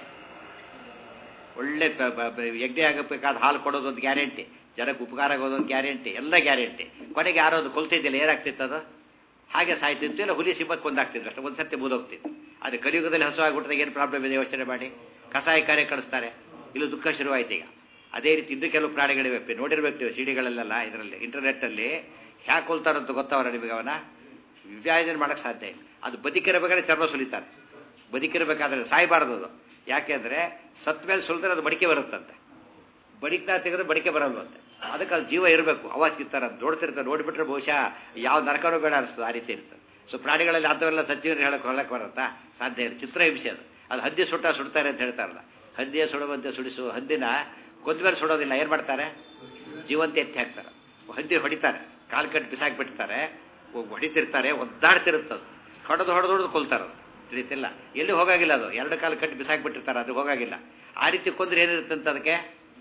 ಒಳ್ಳೆ ಪ- ಬ- ಬ- ಯಜ್ಞ ಆಗಬೇಕಾದ ಹಾಲು ಕೊಡೋದು ಒಂದು ಗ್ಯಾರಂಟಿ ಜನಕ್ಕೆ ಉಪಕಾರ ಆಗೋದು ಒಂದು ಗ್ಯಾರಂಟಿ ಎಲ್ಲ ಗ್ಯಾರಂಟಿ ಕೊನೆಗೆ ಯಾರೋ ಅದು ಕೊಲ್ತಿದ್ದಿಲ್ಲ ಏನಾಗ್ತಿತ್ತು ಅದು ಹಾಗೆ ಸಾಯ್ತಿತ್ತು ಇಲ್ಲ ಹುಲಿ ಸಿಂಹಕ್ಕೆ ಒಂದಾಗ್ತಿದ್ರು ಅಷ್ಟೇ ಒಂದು ಸತಿ ಮುದೋಗ್ತಿತ್ತು ಆದರೆ ಕಲಿಯುಗದಲ್ಲಿ ಹಸು ಆಗಿಬಿಟ್ರೆ ಏನು ಪ್ರಾಬ್ಲಮ್ ಇದೆ ಯೋಚನೆ ಮಾಡಿ ಕಸಾಯ ಕಾರ್ಯ ಕಳಿಸ್ತಾರೆ ಇಲ್ಲಿ ದುಃಖ ಶುರುವಾಯ್ತು ಈಗ ಅದೇ ರೀತಿ ಇದ್ದು ಕೆಲವು ಪ್ರಾಣಿಗಳಿವೆ ಪಿ- ನೋಡಿರ್ಬೇಕು ನೀವು ಸಿಡಿಗಳಲ್ಲೆಲ್ಲ ಇದರಲ್ಲಿ ಇಂಟರ್ನೆಟ್ಟಲ್ಲಿ ಹ್ಯಾಕ್ ಕೊಲ್ತಾರಂತ ಗೊತ್ತವರ ನಿಮಗೆ ಅವನ ವಿಭಾಜನೆ ಮಾಡೋಕ್ಕೆ ಸಾಧ್ಯ ಇಲ್ಲ ಅದು ಬದುಕಿರಬೇಕಾದ್ರೆ ಚರ್ಮ ಸುಲಿತಾರೆ ಬದುಕಿರಬೇಕಾದ್ರೆ ಸಾಯಬಾರ್ದು ಅದು ಯಾಕೆಂದರೆ ಸತ್ ಮೇಲೆ ಸುಲಿದ್ರೆ ಅದು ಮಡಿಕೆ ಬರುತ್ತಂತೆ ಬಡಿಕ್ತಾ ತೆಗೆದ್ರೆ ಬಡಿಕೆ ಬರಲ್ವಂತೆ ಅದಕ್ಕೆ ಅದು ಜೀವ ಇರಬೇಕು ಅವಾಜ್ ಇರ್ತಾರೆ ಅದು ನೋಡ್ತಿರ್ತಾರೆ ನೋಡಿಬಿಟ್ರೆ ಬಹುಶಃ ಯಾವ ನರಕನೂ ಬೇಡ ಅನಿಸ್ತದೆ ಆ ರೀತಿ ಇರ್ತದೆ ಸೊ ಪ್ರಾಣಿಗಳಲ್ಲಿ ಅಂಥವೆಲ್ಲ ಸಜ್ಜೀವನ ಹೇಳಕ್ಕೆ ಹೊಲಕ್ಕೆ ಬರುತ್ತಾ ಸಾಧ್ಯ ಇಲ್ಲ ಚಿತ್ರಹಿಂಸೆ ಅದು ಅದು ಹದ್ದಿ ಸುಟ್ಟ ಸುಡ್ತಾರೆ ಅಂತ ಹೇಳ್ತಾರಲ್ಲ ಹದ್ದಿಯ ಸುಡುವಂತೆ ಸುಡಿಸು ಹದ್ದಿನ ಕೊಂದ್ಮೇಲೆ ಸುಡೋದಿಲ್ಲ ಏನು ಮಾಡ್ತಾರೆ ಜೀವಂತ ಎತ್ತಿ ಹಾಕ್ತಾರೆ ಹದ್ದಿ ಹೊಡಿತಾರೆ ಕಾಲು ಕಟ್ಟು ಬಿಸಾಕ್ಬಿಡ್ತಾರೆ ಹೋಗ್ ಹೊಡಿತಿರ್ತಾರೆ ಒದ್ದಾಡ್ತಿರುತ್ತದು ಹೊಡೆದು ಹೊಡೆದು ಹೊಡೆದು ಕೊಲ್ತಾರೆ ಅದು ತಿಳಿತಿಲ್ಲ ಎಲ್ಲಿ ಹೋಗಾಗಿಲ್ಲ ಅದು ಎರಡು ಕಾಲು ಕಟ್ಟಿ ಬಿಸಾಕ್ಬಿಟ್ಟಿರ್ತಾರೆ ಅದು ಹೋಗಾಗಿಲ್ಲ ಆ ರೀತಿ ಕೊಂದ್ರೆ ಏನಿರುತ್ತಂತ ಅದಕ್ಕೆ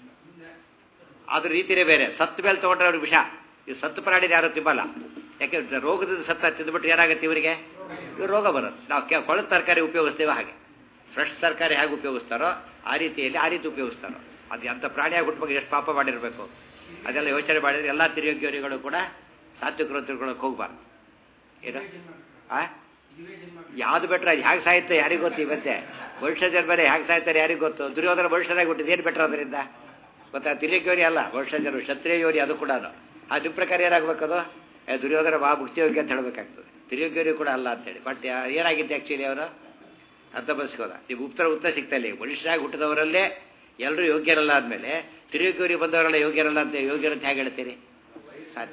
ಅದ್ರ ರೀತಿನೇ ಬೇರೆ ಸತ್ತು ಮೇಲೆ ತೊಗೊಂಡ್ರೆ ಅವ್ರಿಗೆ ವಿಷ ಈ ಸತ್ತು ಪ್ರಾಣಿನ ಯಾರು ತಿನ್ನಲ್ಲ ಯಾಕೆ ರೋಗದಿಂದ ಸತ್ತ ತಿಂದ್ಬಿಟ್ರೆ ಏನಾಗುತ್ತೆ ಇವರಿಗೆ ಇವ್ರು ರೋಗ ಬರುತ್ತೆ ನಾವು ಕೆ ಕೊಳದ ತರಕಾರಿ ಉಪಯೋಗಿಸ್ತೇವೆ ಹಾಗೆ ಫ್ರೆಶ್ ತರಕಾರಿ ಹೇಗೆ ಉಪಯೋಗಿಸ್ತಾರೋ ಆ ರೀತಿಯಲ್ಲಿ ಆ ರೀತಿ ಉಪಯೋಗಿಸ್ತಾರೋ ಅದು ಅಂಥ ಪ್ರಾಣಿಯಾಗಿ ಹುಟ್ಟುವಾಗ ಎಷ್ಟು ಪಾಪ ಮಾಡಿರಬೇಕು ಅದೆಲ್ಲ ಯೋಚನೆ ಮಾಡಿದ್ರೆ ಎಲ್ಲ ತಿರುಗಿಗಳು ಕೂಡ ಸಾತ್ವಿಕರು ತಿಳ್ಕೊಳಕ್ಕೆ ಹೋಗ್ಬಾರ್ದು ಏನು ಆ ಯಾವ್ದು ಬೆಟ್ರೆ ಅದು ಹೇಗೆ ಸಾಯುತ್ತೆ ಯಾರಿಗೂ ಗೊತ್ತು ಇವತ್ತೆ ಭವಿಷ್ಯ ಜನ್ಮನೆ ಹೇಗೆ ಸಾಯ್ತಾರೆ ಯಾರಿಗೂ ಗೊತ್ತು ದುರ್ಯೋಧನ ಭವಿಷ್ಯದಾಗ ಹುಟ್ಟಿದ್ದು ಏನು ಬೆಟ್ರ್ ಅದರಿಂದ ಗೊತ್ತಾ ತಿರಿಯೋರಿ ಅಲ್ಲ ಭವಿಷ್ಯ ಜನ ಕ್ಷತ್ರಿಯ ಯೋರಿ ಅದು ಕೂಡ ಆ ನಿಮ್ಮ ಪ್ರಕಾರ ಏನಾಗಬೇಕದು ಏ, ದುರ್ಯೋಧನ ಬಾ ಮುಕ್ತಿಯೋಗಿ ಅಂತ ಹೇಳಬೇಕಾಗ್ತದೆ ತಿರಿಯೋಗ್ಯೋರಿ ಕೂಡ ಅಲ್ಲ ಅಂತೇಳಿ ಬಟ್ ಏನಾಗಿತ್ತು ಆ್ಯಕ್ಚುಲಿ ಅವರು ಅರ್ಥ ಬಸ್ಕೋದ ನೀವು ಉತ್ತರ ಉತ್ತರ ಸಿಗ್ತಾ ಇಲ್ಲ ಈಗ ಮನುಷ್ಯರಾಗಿ ಹುಟ್ಟಿದವರಲ್ಲೇ ಎಲ್ಲರೂ ಯೋಗ್ಯರಲ್ಲ ಆದಮೇಲೆ ತಿರುಗೇರಿ ಬಂದವರೆಲ್ಲ ಯೋಗ್ಯರಲ್ಲ ಅಂತ ಯೋಗ್ಯರು ಅಂತ ಹೇಗೆ ಹೇಳ್ತೀರಿ ಸಾಧ್ಯ